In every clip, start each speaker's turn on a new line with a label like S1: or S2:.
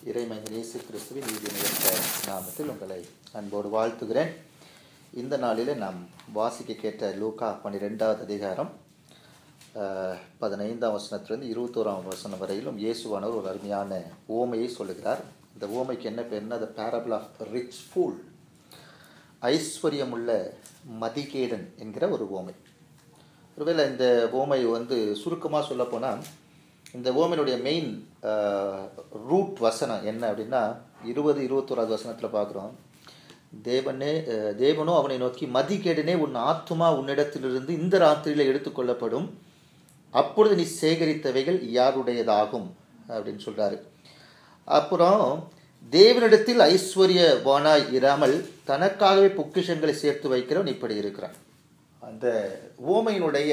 S1: இறைமகன் இயேசு கிறிஸ்துவின் நீதி நிகழ்த்த நாமத்தில் உங்களை அன்போடு வாழ்த்துகிறேன் இந்த நாளிலே நாம் வாசிக்க கேட்ட லூக்கா பன்னிரெண்டாவது அதிகாரம் அஹ், பதினைந்தாம் வசனத்திலிருந்து இருபத்தோராம் வசனம் வரையிலும் இயேசுவானவர் ஒரு அருமையான ஓமையை சொல்லுகிறார் இந்த ஓமைக்கு என்ன பேர்னா the parable of rich fool ஐஸ்வர்யமுள்ள மதிகேடன் என்கிற ஒரு ஓமை ஒருவேளை இந்த ஓமை வந்து சுருக்கமாக சொல்லப்போனால் இந்த ஓமையினுடைய மெயின் ரூட் வசனம் என்ன அப்படின்னா இருபது இருபத்தோராது வசனத்தில் பார்க்குறோம் தேவனே அஹ், தேவனோ அவனை நோக்கி மதிகேடனே உன் ஆத்துமா உன்னிடத்திலிருந்து இந்த ராத்திரியில் எடுத்துக்கொள்ளப்படும் அப்பொழுது நீ சேகரித்தவைகள் யாருடையதாகும் அப்படின்னு சொல்றாரு அப்புறம் தேவனிடத்தில் ஐஸ்வர்யவானாய் இராமல் தனக்காகவே பொக்கிஷங்களை சேர்த்து வைக்கிறவன் இப்படி இருக்கிறான் அந்த ஓமையினுடைய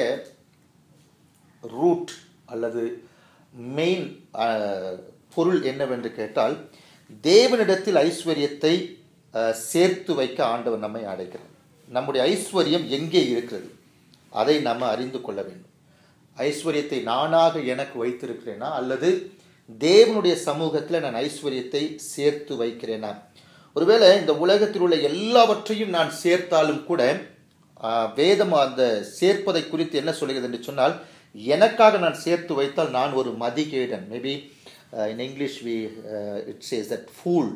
S1: ரூட் அல்லது மெயின் பொருள் என்னவென்று கேட்டால் தேவனிடத்தில் ஐஸ்வர்யத்தை அஹ், சேர்த்து வைக்க ஆண்டவர் நம்மை அழைக்கிறார் நம்முடைய ஐஸ்வர்யம் எங்கே இருக்கிறது அதை நம்ம அறிந்து கொள்ள வேண்டும் ஐஸ்வர்யத்தை நானாக எனக்கு வைத்திருக்கிறேனா அல்லது தேவனுடைய சமூகத்தில் நான் ஐஸ்வர்யத்தை சேர்த்து வைக்கிறேனா ஒருவேளை இந்த உலகத்தில் உள்ள எல்லாவற்றையும் நான் சேர்த்தாலும் கூட ஆஹ், வேதம் அந்த சேர்ப்பதை குறித்து என்ன சொல்கிறது என்று சொன்னால் எனக்காக நான் சேர்த்து வைத்தால் நான் ஒரு மதிகேடன் maybe in English we it says that fool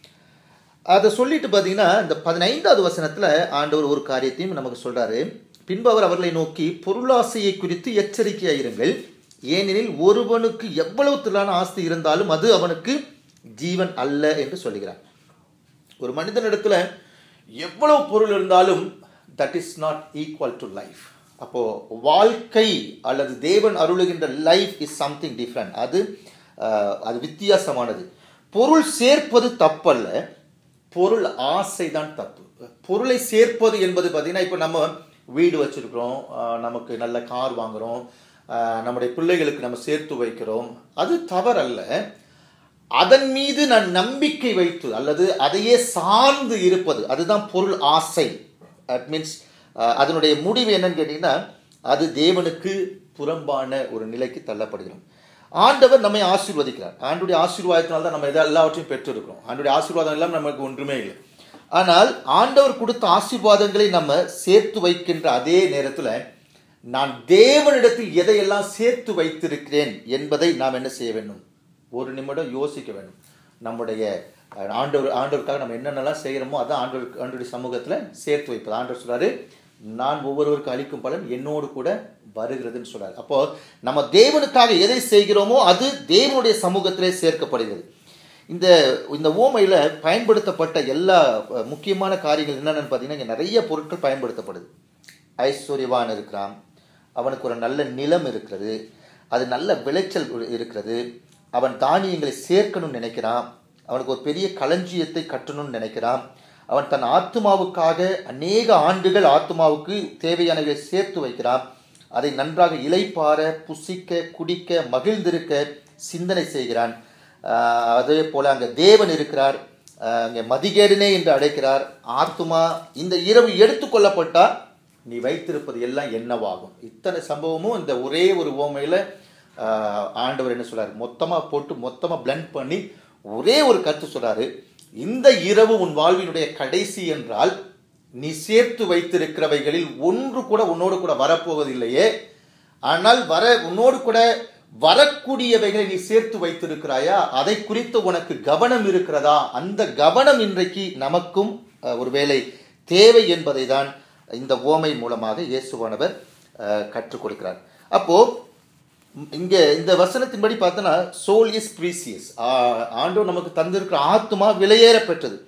S1: அதை சொல்லிட்டு பார்த்தீங்கன்னா இந்த பதினைந்தாவது வசனத்தில் ஆண்டவர் ஒரு காரியத்தையும் நமக்கு சொல்றாரு பின்பு அவர் அவர்களை நோக்கி பொருளாசையை குறித்து எச்சரிக்கையாயிருங்கள் ஏனெனில் ஒருவனுக்கு எவ்வளவு திரளான ஆஸ்தி இருந்தாலும் அது அவனுக்கு ஜீவன் அல்ல என்று சொல்லுகிறார் ஒரு மனிதனிடத்துல எவ்வளவு பொருள் இருந்தாலும் that is not equal to life அப்போ வாழ்க்கை அல்லது தேவன் அருளுகின்ற லைஃப் இஸ் சம்திங் டிஃப்ரெண்ட் அது அஹ், அது வித்தியாசமானது பொருள் சேர்ப்பது தப்பல்ல பொருள் ஆசை தான் தப்பு பொருளை சேர்ப்பது என்பது பார்த்தீங்கன்னா இப்போ நம்ம வீடு வச்சிருக்கிறோம் அஹ், நமக்கு நல்ல கார் வாங்குறோம் அஹ், நம்முடைய பிள்ளைகளுக்கு நம்ம சேர்த்து வைக்கிறோம் அது தவறல்ல அதன் மீது நான் நம்பிக்கை வைத்து அல்லது அதையே சார்ந்து இருப்பது அதுதான் பொருள் ஆசை தட் மீன்ஸ் அதனுடைய முடிவு என்னன்னு கேட்டிங்கன்னா அது தேவனுக்கு புறம்பான ஒரு நிலைக்கு தள்ளப்படுகிறோம் ஆண்டவர் நம்மை ஆசீர்வதிக்கிறார் ஆண்டுடைய ஆசீர்வாதத்தினால தான் நம்ம எதா எல்லாவற்றையும் பெற்றிருக்கிறோம் ஆண்டுடைய ஆசீர்வாதம் எல்லாம் நமக்கு ஒன்றுமே இல்லை ஆனால் ஆண்டவர் கொடுத்த ஆசீர்வாதங்களை நம்ம சேர்த்து வைக்கின்ற அதே நேரத்தில் நான் தேவனிடத்தில் எதையெல்லாம் சேர்த்து வைத்திருக்கிறேன் என்பதை நாம் என்ன செய்ய வேண்டும் ஒரு நிமிடம் யோசிக்க வேண்டும் நம்முடைய அஹ், ஆண்டவர் ஆண்டவருக்காக நம்ம என்னென்னலாம் செய்கிறோமோ அதான் ஆண்டவர் ஆண்டவருடைய சமூகத்தில் சேர்த்து வைப்பது ஆண்டவர் சொல்றாரு நான் ஒவ்வொருவருக்கும் அளிக்கும் பலன் என்னோடு கூட வருகிறதுன்னு சொல்றாரு அப்போ நம்ம தேவனுக்காக எதை செய்கிறோமோ அது தேவனுடைய சமூகத்திலே சேர்க்கப்படுகிறது இந்த இந்த ஓமையில் பயன்படுத்தப்பட்ட எல்லா அஹ், முக்கியமான காரியங்கள் என்னென்னு பார்த்தீங்கன்னா இங்கே நிறைய பொருட்கள் பயன்படுத்தப்படுது ஐஸ்வர்யவான் இருக்கிறான் அவனுக்கு ஒரு நல்ல நிலம் இருக்கிறது அது நல்ல விளைச்சல் உ- இருக்கிறது அவன் தானியங்களை சேர்க்கணும்னு நினைக்கிறான் அவனுக்கு ஒரு பெரிய களஞ்சியத்தை கட்டணும்னு நினைக்கிறான் அவன் தன் ஆத்மாவுக்காக அநேக ஆண்டுகள் ஆத்மாவுக்கு தேவையானவை சேர்த்து வைக்கிறான் அதை நன்றாக இலைப்பார புசிக்க குடிக்க மகிழ்ந்திருக்க சிந்தனை செய்கிறான் ஆஹ் அதே போல அங்கே தேவன் இருக்கிறார் ஆஹ் அங்கே மதிகேடனே என்று அழைக்கிறார் ஆத்துமா இந்த இரவு எடுத்துக்கொள்ளப்பட்டா நீ வைத்திருப்பது எல்லாம் என்னவாகும் இத்தனை சம்பவமும் இந்த ஒரே ஒரு ஓமையில் ஆண்டவர் என்ன சொல்றாரு மொத்தமாக போட்டு மொத்தமாக blend பண்ணி ஒரே ஒரு கருத்து சொல்றாரு இந்த இரவு உன் வாழ்வினுடைய கடைசி என்றால் நீ சேர்த்து வைத்திருக்கிறவைகளில் ஒன்று கூட உன்னோடு கூட வரப்போவதில்லையே ஆனால் வர உன்னோடு கூட வரக்கூடியவைகளை நீ சேர்த்து வைத்திருக்கிறாயா அதை குறித்து உனக்கு கவனம் இருக்கிறதா அந்த கவனம் இன்றைக்கு நமக்கும் அஹ், ஒருவேளை தேவை என்பதை தான் இந்த ஓமை மூலமாக இயேசுவானவர் அஹ், கற்றுக் கொடுக்கிறார் அப்போ ம், இங்க இந்த வசனத்தின்படி பார்த்தோன்னா சோல் இஸ் ப்ரீசியஸ் ஆண்டவர் நமக்கு தந்திருக்கிற ஆத்மா விலையேற பெற்றது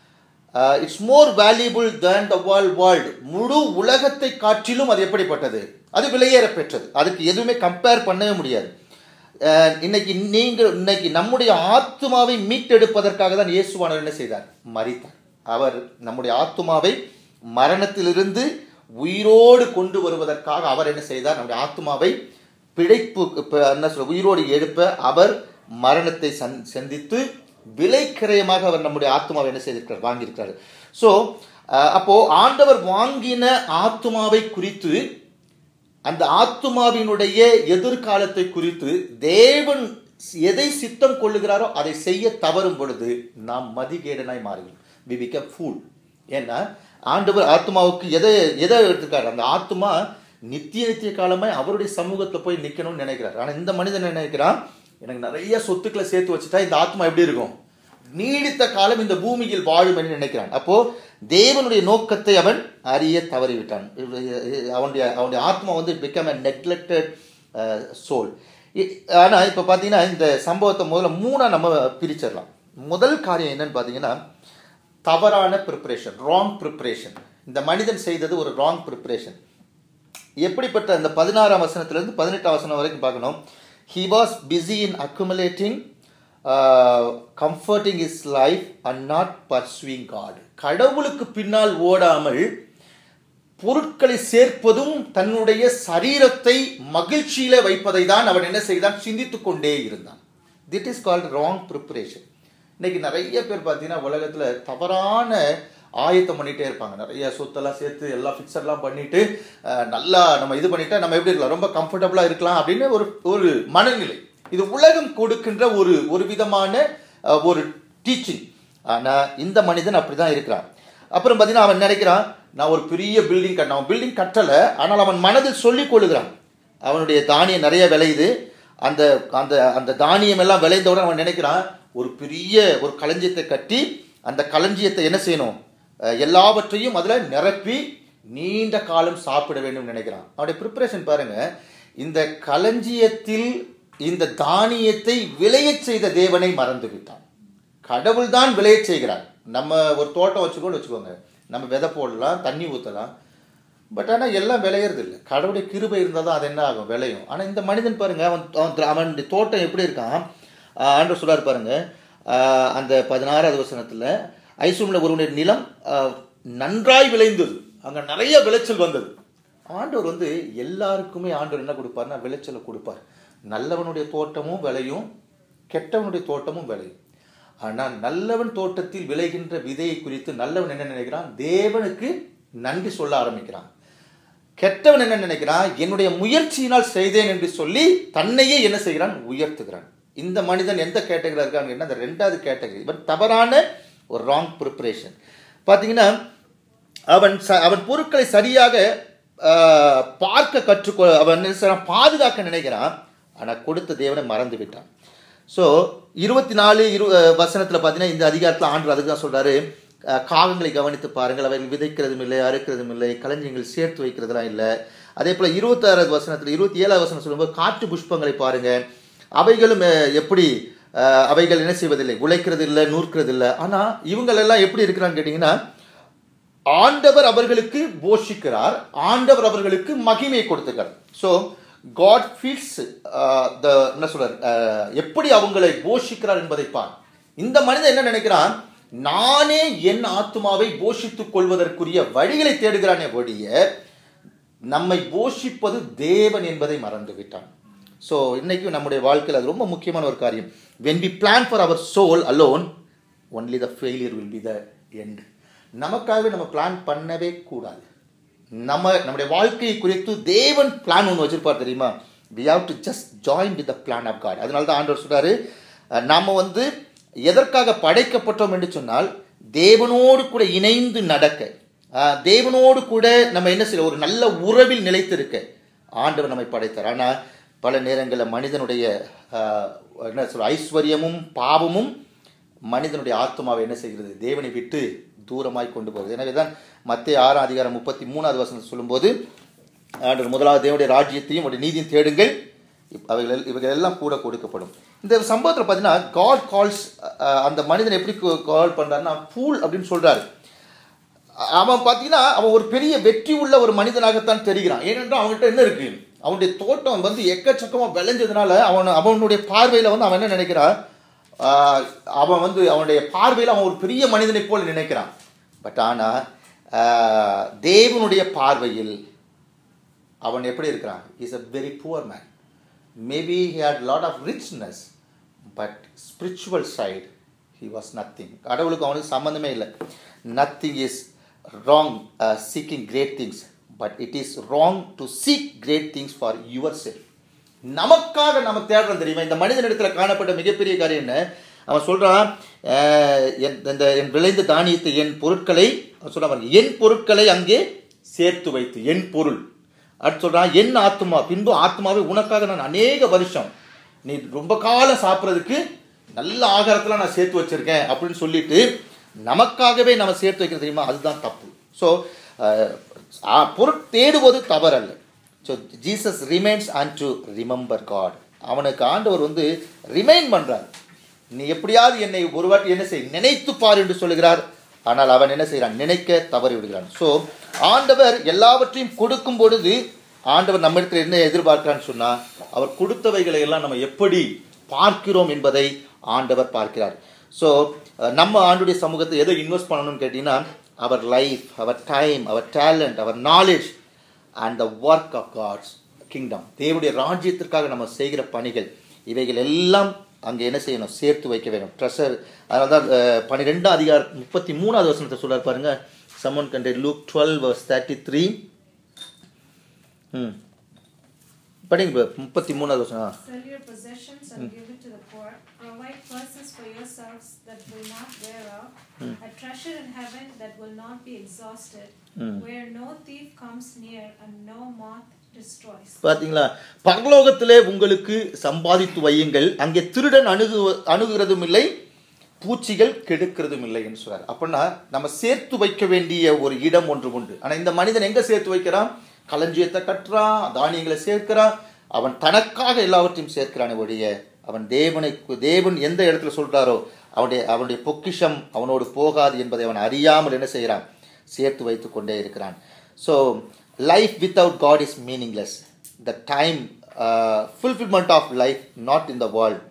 S1: it's more valuable than the world world முழு உலகத்தை காட்டிலும் அது எப்படிப்பட்டது அது விலையேற பெற்றது அதுக்கு எதுவுமே கம்பேர் பண்ணவே முடியாது அஹ், இன்னைக்கு நீங்கள் இன்னைக்கு நம்முடைய ஆத்மாவை மீட்டெடுப்பதற்காக தான் இயேசுவானவர் என்ன செய்தார் மரித்தார் அவர் நம்முடைய ஆத்மாவை மரணத்திலிருந்து உயிரோடு கொண்டு வருவதற்காக அவர் என்ன செய்தார் நம்முடைய ஆத்மாவை பிழைப்பு இப்ப என்ன சொல்ற உயிரோடு எழுப்ப அவர் மரணத்தை சந் சந்தித்து விலைக்கிரயமாக அவர் நம்முடைய ஆத்மாவை என்ன செய்திருக்கிறார் வாங்கியிருக்கிறார் ஸோ அப்போ ஆண்டவர் வாங்கின ஆத்மாவை குறித்து அந்த ஆத்துமாவினுடைய எதிர்காலத்தை குறித்து தேவன் எதை சித்தம் கொள்ளுகிறாரோ அதை செய்ய தவறும் பொழுது நாம் மதிகேடனாய் மாறுகிறோம் வி பிகம் ஃபூல் ஏன்னா ஆண்டவர் ஆத்மாவுக்கு எதை எதை எடுத்துக்காரு அந்த ஆத்மா நித்திய நித்திய காலமாய் அவருடைய சமூகத்தில் போய் நிற்கணும்னு நினைக்கிறார் ஆனால் இந்த மனிதன் என்ன நினைக்கிறான் எனக்கு நிறைய சொத்துக்களை சேர்த்து வச்சுட்டா இந்த ஆத்மா எப்படி இருக்கும் நீடித்த காலம் இந்த பூமியில் வாழும் என்று நினைக்கிறான் அப்போ தேவனுடைய நோக்கத்தை அவன் அறிய தவறிவிட்டான் அவனுடைய அவனுடைய ஆத்மா வந்து பிகம் அ நெக்லெக்டட் சோல் ஆனால் இப்போ பார்த்தீங்கன்னா இந்த சம்பவத்தை முதல்ல மூணாக நம்ம பிரிச்சிடலாம் முதல் காரியம் என்னன்னு பார்த்தீங்கன்னா தவறான ப்ரிப்பரேஷன் ராங் ப்ரிப்பரேஷன் இந்த மனிதன் செய்தது ஒரு ராங் ப்ரிப்பரேஷன் எப்படிப்பட்ட அந்த பதினாறாம் வசனத்திலிருந்து பதினெட்டாம் வசனம் வரைக்கும் பார்க்கணும் he was busy in accumulating comforting his life and not pursuing God கடவுளுக்கு பின்னால் ஓடாமல் பொருட்களை சேர்ப்பதும் தன்னுடைய சரீரத்தை மகிழ்ச்சியில வைப்பதை தான் அவன் என்ன செய்தான் சிந்தித்துக் கொண்டே இருந்தான் திட் இஸ் கால்ட் ராங் ப்ரிப்பரேஷன் இன்னைக்கு நிறைய பேர் பார்த்தீங்கன்னா உலகத்தில் தவறான ஆயத்தம் பண்ணிகிட்டே இருப்பாங்க நிறைய சொத்தெல்லாம் சேர்த்து எல்லாம் ஃபிக்ஸர்லாம் பண்ணிட்டு நல்லா நம்ம இது பண்ணிட்டா நம்ம எப்படி இருக்கலாம் ரொம்ப கம்ஃபர்டபுளாக இருக்கலாம் அப்படின்னு ஒரு ஒரு மனநிலை இது உலகம் கொடுக்கின்ற ஒரு ஒரு விதமான ஒரு டீச்சிங் ஆனால் இந்த மனிதன் அப்படி தான் இருக்கிறான் அப்புறம் பார்த்தீங்கன்னா அவன் நினைக்கிறான் நான் ஒரு பெரிய பில்டிங் கட்டின அவன் பில்டிங் கட்டலை ஆனால் அவன் மனதில் சொல்லிக் கொள்ளுகிறான் அவனுடைய தானியம் நிறைய விளையுது அந்த அந்த அந்த தானியம் எல்லாம் விளைந்தவுடன் அவன் நினைக்கிறான் ஒரு பெரிய ஒரு களஞ்சியத்தை கட்டி அந்த களஞ்சியத்தை என்ன செய்யணும் எல்லாவற்றையும் அதில் நிரப்பி நீண்ட காலம் சாப்பிட வேண்டும் நினைக்கிறான் அவனுடைய ப்ரிப்பரேஷன் பாருங்க இந்த களஞ்சியத்தில் இந்த தானியத்தை விளையச் செய்த தேவனை மறந்து விட்டான் கடவுள் தான் விளையச் செய்கிறார் நம்ம ஒரு தோட்டம் வச்சுக்கோன்னு வச்சுக்கோங்க நம்ம விதை போடலாம் தண்ணி ஊற்றலாம் பட் ஆனால் எல்லாம் விளையிறது இல்லை கடவுளுடைய கிருபை இருந்தால் தான் அது என்ன ஆகும் விளையும் ஆனால் இந்த மனிதன் பாருங்க அவன் அவன் அவனுடைய தோட்டம் எப்படி இருக்கான் ஆண்டு சொல்லார் பாருங்க அந்த பதினாறாவது வசனத்தில் ஐசூமில் ஒருவனுடைய நிலம் நன்றாய் விளைந்தது அங்கே நிறைய விளைச்சல் வந்தது ஆண்டவர் வந்து எல்லாருக்குமே ஆண்டவர் என்ன கொடுப்பார்னா விளைச்சலை கொடுப்பார் நல்லவனுடைய தோட்டமும் விளையும் கெட்டவனுடைய தோட்டமும் விளையும் ஆனால் நல்லவன் தோட்டத்தில் விளைகின்ற விதையை குறித்து நல்லவன் என்ன நினைக்கிறான் தேவனுக்கு நன்றி சொல்ல ஆரம்பிக்கிறான் கெட்டவன் என்ன நினைக்கிறான் என்னுடைய முயற்சியினால் செய்தேன் என்று சொல்லி தன்னையே என்ன செய்கிறான் உயர்த்துகிறான் இந்த மனிதன் எந்த கேட்டகரியில் இருக்கான்னு அந்த ரெண்டாவது கேட்டகரி பட் தவறான ஒரு ராங் ப்ரிப்பரேஷன் பார்த்தீங்கன்னா அவன் ச அவன் பொருட்களை சரியாக பார்க்க கற்றுக்கொ அவன் பாதுகாக்க நினைக்கிறான் ஆனால் கொடுத்த தேவனை மறந்து விட்டான் ஸோ இருபத்தி நாலு இரு வசனத்தில் பார்த்தீங்கன்னா இந்த அதிகாரத்தில் ஆண்டு அதுக்கு தான் சொல்கிறாரு காகங்களை கவனித்து பாருங்கள் அவைகள் விதைக்கிறதும் இல்லை அறுக்கிறதும் இல்லை களஞ்சியங்கள் சேர்த்து வைக்கிறதுலாம் இல்லை அதே போல் இருபத்தாறாவது வசனத்தில் இருபத்தி ஏழாவது வசனம் சொல்லும்போது காற்று புஷ்பங்களை பாருங்கள் அவைகளும் எப்படி அவைகள் என்ன செய்வதில்லை உழைக்கிறது இல்லை நூற்கிறது இல்லை ஆனால் இவங்களெல்லாம் எப்படி இருக்கிறான்னு கேட்டிங்கன்னா ஆண்டவர் அவர்களுக்கு போஷிக்கிறார் ஆண்டவர் அவர்களுக்கு மகிமையை கொடுத்துக்கிறார் ஸோ காட் ஃபீல்ஸ் த என்ன சொல்றார் எப்படி அவங்களை போஷிக்கிறார் என்பதை பார் இந்த மனிதன் என்ன நினைக்கிறான் நானே என் ஆத்மாவை போஷித்துக் கொள்வதற்குரிய வழிகளை தேடுகிறானே ஒழிய நம்மை போஷிப்பது தேவன் என்பதை மறந்து விட்டான் ஸோ இன்னைக்கும் நம்முடைய வாழ்க்கையில் அது ரொம்ப முக்கியமான ஒரு காரியம் when we plan for our soul alone only the failure will be the end நமக்காகவே நம்ம பிளான் பண்ணவே கூடாது நம்ம நம்முடைய வாழ்க்கையை குறித்து தேவன் பிளான் ஒன்று வச்சிருப்பார் தெரியுமா we have to just join with the plan of God அதனால தான் ஆண்டவர் சொல்றாரு நாம் வந்து எதற்காக படைக்கப்பட்டோம் என்று சொன்னால் தேவனோடு கூட இணைந்து நடக்க தேவனோடு கூட நம்ம என்ன செய்ய ஒரு நல்ல உறவில் நிலைத்திருக்க ஆண்டவர் நம்மை படைத்தார் ஆனால் பல நேரங்களில் மனிதனுடைய என்ன சொல்ற ஐஸ்வர்யமும் பாவமும் மனிதனுடைய ஆத்மாவை என்ன செய்கிறது தேவனை விட்டு தூரமாய் கொண்டு போகிறது எனவே தான் மத்திய ஆறாம் அதிகாரம் முப்பத்தி மூணாவது வசனம் சொல்லும்போது ஆண்டவர் முதலாவது தேவனுடைய ராஜ்யத்தையும் அவருடைய நீதியும் தேடுங்கள் அவைகள் இவைகள் எல்லாம் கூட கொடுக்கப்படும் இந்த சம்பவத்தில் பார்த்தீங்கன்னா காட் கால்ஸ் அந்த மனிதன் எப்படி கால் பண்ணுறாருன்னா ஃபூல் அப்படின்னு சொல்கிறாரு அவன் பார்த்தீங்கன்னா அவன் ஒரு பெரிய வெற்றி உள்ள ஒரு மனிதனாகத்தான் தெரிகிறான் ஏனென்றால் அவன்கிட்ட என்ன இருக்கு அவனுடைய தோட்டம் வந்து எக்கச்சக்கமாக விளைஞ்சதுனால அவன் அவனுடைய பார்வையில் வந்து அவன் என்ன நினைக்கிறான் அவன் வந்து அவனுடைய பார்வையில் அவன் ஒரு பெரிய மனிதனை போல் நினைக்கிறான் பட் ஆனால் தேவனுடைய பார்வையில் அவன் எப்படி இருக்கிறான் is a very poor man maybe he had lot of richness but spiritual side he was nothing கடவுளுக்கு அவனுக்கு சம்மந்தமே இல்லை nothing is wrong seeking great things but it is wrong to seek great things for yourself நமக்காக நம்ம தேடுறோம் தெரியுமா இந்த மனிதனிடத்துல காணப்பட்ட மிகப்பெரிய காரியம் என்ன அவன் சொல்றான் அஹ், என் இந்த என் விளைந்த தானியத்தை என் பொருட்களை அவன் சொல்றான் பாருங்க, என் பொருட்களை அங்கே சேர்த்து வைத்து என் பொருள் அடுத்து சொல்றான் என் ஆத்மா பின்பு ஆத்மாவை உனக்காக நான் அநேக வருஷம் நீ ரொம்ப காலம் சாப்பிட்றதுக்கு நல்ல ஆகாரத்தில் நான் சேர்த்து வச்சிருக்கேன் அப்படின்னு சொல்லிட்டு நமக்காகவே நம்ம சேர்த்து வைக்கிறது தெரியுமா அதுதான் தப்பு ஸோ பொருட் தேடுவது தவறல்ல so Jesus reminds and to remember God அவனுக்கு ஆண்டவர் வந்து ரிமைண்ட் பண்றார் நீ எப்படியாவது என்னை ஒரு வாட்டி என்ன செய் நினைத்து பார் என்று சொல்லுகிறார் ஆனால் அவன் என்ன செய்கிறான் நினைக்க தவறி விடுகிறான் ஸோ ஆண்டவர் எல்லாவற்றையும் கொடுக்கும் பொழுது ஆண்டவர் நம்மிடத்தில் என்ன எதிர்பார்க்கிறான்னு சொன்னா அவர் கொடுத்தவைகளை எல்லாம் நம்ம எப்படி பார்க்கிறோம் என்பதை ஆண்டவர் பார்க்கிறார் ஸோ நம்ம ஆண்டுடைய சமூகத்தை எதை இன்வெஸ்ட் பண்ணணும்னு கேட்டீங்கன்னா our life our time our talent our knowledge and the work of God's kingdom தேவனுடைய ராஜ்யத்திற்காக நம்ம செய்கிற பணிகள் இவைகள் எல்லாம் அங்கே என்ன செய்யணும் சேர்த்து வைக்க வேணும் ட்ரெஷர் அதனால தான் பன்னிரெண்டாம் அதிகாரம் முப்பத்தி மூணாவது வசனத்தை சொல்றாரு பாருங்க சம்மன் கண்டே Luke twelve verse thirty three ம் படிங்க bro. முப்பத்தி மூணாவது வசனம் ஆ.
S2: Sell your possessions and give it to the poor. Provide persons for yourselves that will not wear out, a treasure in heaven that will not be exhausted, where no thief comes near and no moth destroys.
S1: பாத்தீங்களா பரலோகத்திலே உங்களுக்கு சம்பாதித்து வையுங்கள் அங்கே திருடன் அணுகு அணுகுறதும் இல்லை பூச்சிகள் கெடுக்கிறதும் இல்லை என்று சொல்றார் அப்படின்னா நம்ம சேர்த்து வைக்க வேண்டிய ஒரு இடம் ஒன்று உண்டு ஆனா இந்த மனிதன் எங்க சேர்த்து வைக்கிறான் களஞ்சியத்தை கட்டுறான் தானியங்களை சேர்க்கிறான் அவன் தனக்காக எல்லாவற்றையும் சேர்க்கிறானே ஒழிய அவன் தேவனை தேவன் எந்த இடத்துல சொல்றாரோ அவனுடைய அவனுடைய பொக்கிஷம் அவனோடு போகாது என்பதை அவன் அறியாமல் என்ன செய்கிறான் சேர்த்து வைத்து கொண்டே இருக்கிறான் so life without God is meaningless the time fulfilment of life not in the world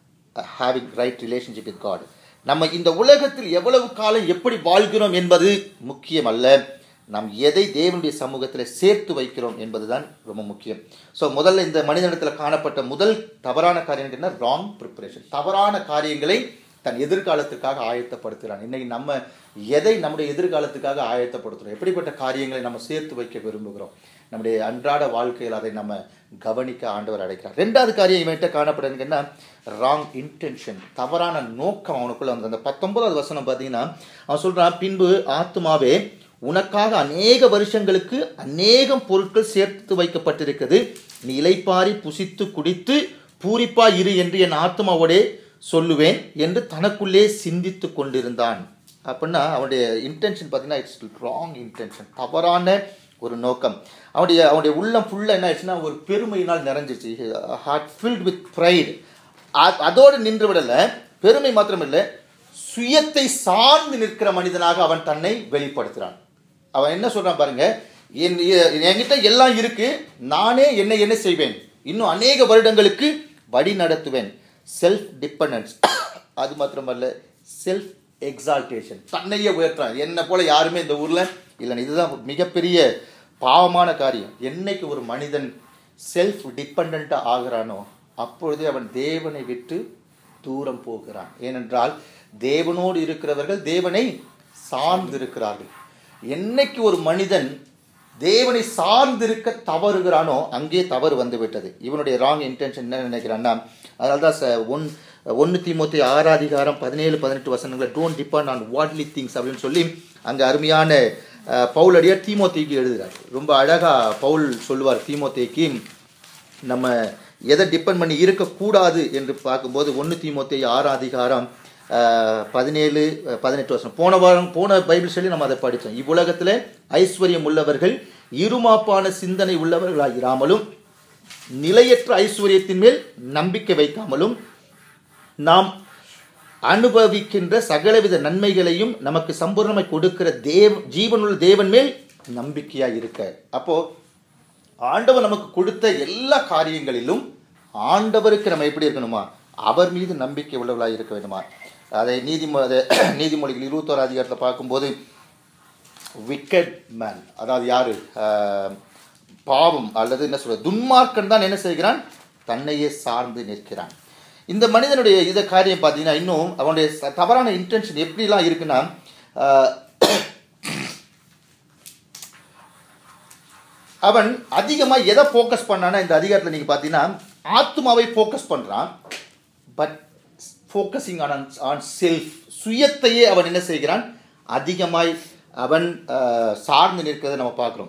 S1: having right relationship with God நம்ம இந்த உலகத்தில் எவ்வளவு காலம் எப்படி வாழ்கிறோம் என்பது முக்கியம் அல்ல நாம் எதை தேவனுடைய சமூகத்தில் சேர்த்து வைக்கிறோம் என்பதுதான் ரொம்ப முக்கியம் ஸோ முதல்ல இந்த மனிதனிடத்தில் காணப்பட்ட முதல் தவறான காரியம் என்ன ராங் ப்ரிப்பரேஷன் தவறான காரியங்களை தன் எதிர்காலத்துக்காக ஆயத்தப்படுத்துகிறான் இன்னைக்கு நம்ம எதை நம்முடைய எதிர்காலத்துக்காக ஆயத்தப்படுத்துகிறோம் எப்படிப்பட்ட காரியங்களை நம்ம சேர்த்து வைக்க விரும்புகிறோம் நம்முடைய அன்றாட வாழ்க்கையில் அதை நம்ம கவனிக்க ஆண்டவர் அடைக்கிறார் ரெண்டாவது காரியம் இவன்கிட்ட காணப்படுறதுன்னா ராங் இன்டென்ஷன் தவறான நோக்கம் அவனுக்குள்ள வந்து அந்த பத்தொன்பதாவது வசனம் பார்த்தீங்கன்னா அவன் சொல்றான் பின்பு ஆத்மாவே உனக்காக அநேக வருஷங்களுக்கு அநேகம் பொருட்கள் சேர்த்து வைக்கப்பட்டிருக்கிறது நீ இலைப்பாரி புசித்து குடித்து பூரிப்பா இரு என்று என் ஆத்மாவோடே சொல்லுவேன் என்று தனக்குள்ளே சிந்தித்து கொண்டிருந்தான் அப்படின்னா அவனுடைய இன்டென்ஷன் பார்த்தீங்கன்னா இட்ஸ் ராங் இன்டென்ஷன் தவறான ஒரு நோக்கம் அவனுடைய அவனுடைய உள்ளம் ஃபுல்லாக என்ன ஆயிடுச்சுன்னா ஒரு பெருமையினால் நிறைஞ்சிருச்சு ஹார்ட் ஃபில்ட் வித் ப்ரைடு அதோடு நின்று விடலை பெருமை மாத்திரமில்லை சுயத்தை சார்ந்து நிற்கிற மனிதனாக அவன் தன்னை வெளிப்படுத்துகிறான் அவன் என்ன சொல்றான் பாருங்க என் என்கிட்ட எல்லாம் இருக்கு நானே என்ன என்ன செய்வேன் இன்னும் அநேக வருடங்களுக்கு வழி நடத்துவேன் செல்ஃப் டிபெண்டன்ஸ் அது மாத்திரமல்ல செல்ஃப் எக்ஸால்டேஷன் தன்னையே உயர்த்துறான் என்னை போல யாருமே இந்த ஊர்ல இல்லை இதுதான் மிகப்பெரிய பாவமான காரியம் என்னைக்கு ஒரு மனிதன் செல்ஃப் டிபெண்ட்டாக ஆகிறானோ அப்பொழுதே அவன் தேவனை விட்டு தூரம் போகிறான் ஏனென்றால் தேவனோடு இருக்கிறவர்கள் தேவனை சார்ந்திருக்கிறார்கள் என்னைக்கு ஒரு மனிதன் தேவனை சார்ந்திருக்க தவறுகிறானோ அங்கே தவறு வந்து விட்டது இவனுடைய ராங் இன்டென்ஷன் என்ன நினைக்கிறான்னா அதனால தான் ச- ஒன் ஒன்று தீமோத்தி ஆறாதிகாரம் பதினேழு பதினெட்டு வசனங்களை don't depend on worldly things அப்படின்னு சொல்லி அங்கே அருமையான அஹ், பவுலடியார் தீமோத்தேக்கு எழுதுகிறார் ரொம்ப அழகாக பவுல் சொல்லுவார் தீமோத்தேக்கு நம்ம எதை டிபெண்ட் பண்ணி இருக்கக்கூடாது என்று பார்க்கும்போது ஒன்று தீமோத்தே ஆறு அதிகாரம் அஹ், பதினேழு அஹ், பதினெட்டு வருஷம் போன வாரம் போன பைபிள் சொல்லி நம்ம அதை படித்தோம் இவ்வுலகத்தில் ஐஸ்வர்யம் உள்ளவர்கள் இருமாப்பான சிந்தனை உள்ளவர்களாயிராமலும் நிலையற்ற ஐஸ்வர்யத்தின் மேல் நம்பிக்கை வைக்காமலும் நாம் அனுபவிக்கின்ற சகலவித நன்மைகளையும் நமக்கு சம்பூர்ணமாய் கொடுக்கிற தேவ ஜீவனுள்ள தேவன் மேல் நம்பிக்கையா இருக்க அப்போ ஆண்டவர் நமக்கு கொடுத்த எல்லா காரியங்களிலும் ஆண்டவருக்கு நம்ம எப்படி இருக்கணுமா அவர் மீது நம்பிக்கை உள்ளவர்களாக இருக்க வேண்டுமா அதை நீதிமொ அதை நீதிமொழிகள் இருபத்தோரு அதிகாரத்தில் பார்க்கும்போது விக்கெட் மேன் அதாவது யாரு ஆஹ், பாவம் அல்லது என்ன சொல்ற துன்மார்க்கன் தான் என்ன செய்கிறான் தன்னையே சார்ந்து நிற்கிறான் இந்த மனிதனுடைய இத காரியம் பார்த்தீங்கன்னா இன்னும் அவனுடைய ச- தவறான இன்டென்ஷன் எப்படிலாம் இருக்குன்னா ஆஹ், அவன் அதிகமாக எதை ஃபோக்கஸ் பண்ணானா இந்த அதிகாரத்தில் நீங்கள் பார்த்தீங்கன்னா ஆத்மாவை ஃபோக்கஸ் பண்ணுறான் but focusing on on self சுயத்தையே அவன் என்ன செய்கிறான் அதிகமாய் அவன் அஹ், சார்ந்து நிற்கிறதை நம்ம பார்க்குறோம்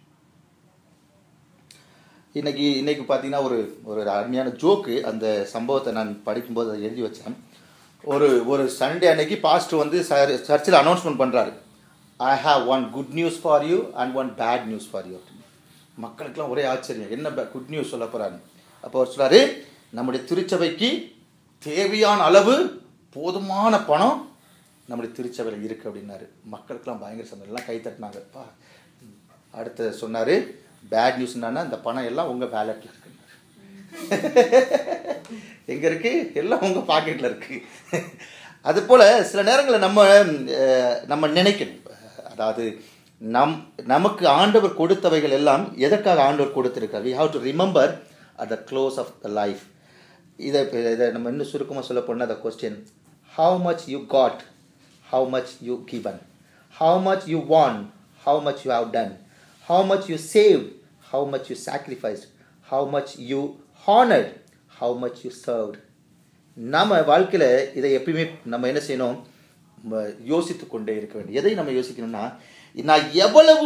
S1: இன்னைக்கு இன்னைக்கு பார்த்தீங்கன்னா ஒரு ஒரு அருமையான ஜோக்கு அந்த சம்பவத்தை நான் படிக்கும்போது அதை எழுதி வச்சேன் ஒரு ஒரு சண்டே அன்னைக்கு பாஸ்டர் வந்து சர்ச்சில் அனௌன்ஸ்மெண்ட் பண்ணுறாரு I have one good news for you and one bad news for you அப்படின்னு மக்களுக்கெல்லாம் ஒரே ஆச்சரியம் என்ன குட் நியூஸ் சொல்ல போகிறாரு அப்போ அவர் சொல்றாரு நம்முடைய திருச்சபைக்கு தேவையான அளவு போதுமான பணம் நம்முடைய திருச்சபையில் இருக்கு அப்படின்னாரு மக்களுக்கெல்லாம் பயங்கர சந்தோஷம் எல்லாம் கை தட்டினாங்க பா அடுத்து சொன்னார் பேட் நியூஸ் என்னன்னா இந்த பணம் எல்லாம் உங்கள் வேலெட்டில் இருக்கு எங்கே இருக்கு எல்லாம் உங்கள் பாக்கெட்டில் இருக்கு அது போல் சில நேரங்களில் நம்ம அஹ், நம்ம நினைக்கணும் அதாவது நம் நமக்கு ஆண்டவர் கொடுத்தவைகள் எல்லாம் எதற்காக ஆண்டவர் கொடுத்திருக்கார் we have to remember at the close of the life இதை இதை நம்ம இன்னும் சுருக்கமாக சொல்ல போனால் the question how much you got how much you given how much you won how much you have done how much you saved how much you sacrificed how much you honored how much you served நம்ம வாழ்க்கையில் இதை எப்பயுமே நம்ம என்ன செய்யணும் ம- யோசித்து கொண்டே இருக்க வேண்டும் எதை நம்ம யோசிக்கணும்னா நான் எவ்வளவு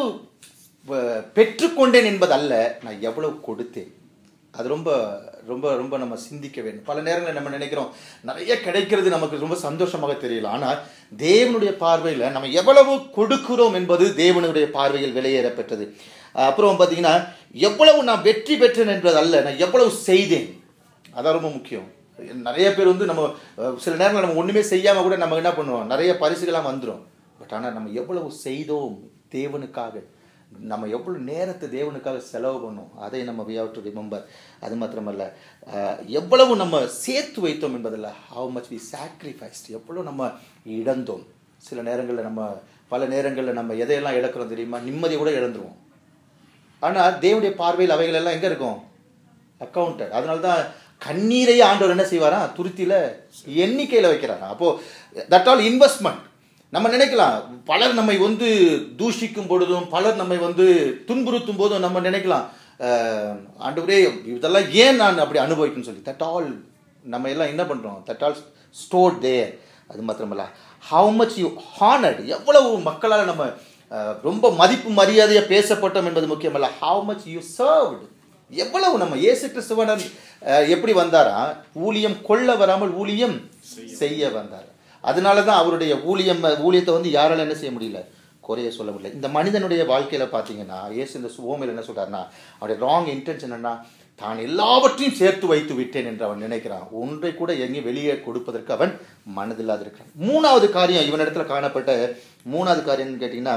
S1: வ- பெற்றுக்கொண்டேன் என்பதல்ல நான் எவ்வளவு கொடுத்தேன் அது ரொம்ப ரொம்ப ரொம்ப நம்ம சிந்திக்க வேண்டும் பல நேரங்களில் நம்ம நினைக்கிறோம் நிறைய கிடைக்கிறது நமக்கு ரொம்ப சந்தோஷமாக தெரியல ஆனால் தேவனுடைய பார்வையில் நம்ம எவ்வளவு கொடுக்கிறோம் என்பது தேவனுடைய பார்வையில் விலையேற பெற்றது அப்புறம் பார்த்தீங்கன்னா எவ்வளவு நான் வெற்றி பெற்றேன் என்பதல்ல நான் எவ்வளவு செய்தேன் அதான் ரொம்ப முக்கியம் நிறைய பேர் வந்து நம்ம அஹ், சில நேரங்களில் நம்ம ஒன்றுமே செய்யாமல் கூட நம்ம என்ன பண்ணுவோம் நிறைய பரிசுகளாக வந்துடும் பட் ஆனால் நம்ம எவ்வளவு செய்தோம் தேவனுக்காக நம்ம எவ்வளவு நேரத்தை தேவனுக்காக செலவு பண்ணோம் அதை நம்ம we have to remember அது மாத்திரமல்ல அஹ், எவ்வளவு நம்ம சேர்த்து வைத்தோம் என்பதில்ல how much we sacrificed எவ்வளவு நம்ம இழந்தோம் சில நேரங்களில் நம்ம பல நேரங்களில் நம்ம எதையெல்லாம் இழக்கிறோம் தெரியுமா நிம்மதியை கூட இழந்துருவோம் ஆனால் தேவனுடைய பார்வையில் அவைகள் எல்லாம் எங்கே இருக்கும் அக்கௌண்டட் அதனால தான் கண்ணீரையே ஆண்டவர் என்ன செய்வாரா துருத்தியில் எண்ணிக்கையில் வைக்கிறாரா அப்போது தட் ஆல் இன்வெஸ்ட்மெண்ட் நம்ம நினைக்கலாம் பலர் நம்மை வந்து தூஷிக்கும் பொழுதும் பலர் நம்மை வந்து துன்புறுத்தும் போதும் நம்ம நினைக்கலாம் அஹ், ஆண்டவரே இதெல்லாம் ஏன் நான் அப்படி அனுபவிக்கணும்னு சொல்லி தட் ஆல் நம்ம எல்லாம் என்ன பண்ணுறோம் தட் ஆல் ஸ்டோர் தேர் அது மாத்திரமல்ல ஹவு மச் யூ ஹானர்ட் எவ்வளவு மக்களால் நம்ம அஹ், ரொம்ப மதிப்பு மரியாதையாக பேசப்பட்டோம் என்பது முக்கியமல்ல ஹவு மச் யூ சர்வ்டு எவ்வளவு நம்ம இயேசு கிறிஸ்துவனர் அஹ், எப்படி வந்தாரா ஊழியம் கொள்ள வராமல் ஊழியம் செய்ய வந்தார் அதனால தான் அவருடைய ஊழியம் ஊழியத்தை வந்து யாரால என்ன செய்ய முடியல குறைய சொல்ல முடியல இந்த மனிதனுடைய வாழ்க்கையில பார்த்தீங்கன்னா இயேசு இந்த ஓமையில் என்ன சொல்றாருன்னா அவருடைய ராங் இன்டென்ஷன் என்னன்னா தான் எல்லாவற்றையும் சேர்த்து வைத்து விட்டேன் என்று அவன் நினைக்கிறான் ஒன்றை கூட எங்கேயும் வெளியே கொடுப்பதற்கு அவன் மனதில்லாது இருக்கிறான் மூணாவது காரியம் இவனிடத்துல காணப்பட்ட மூணாவது காரியம்னு கேட்டிங்கன்னா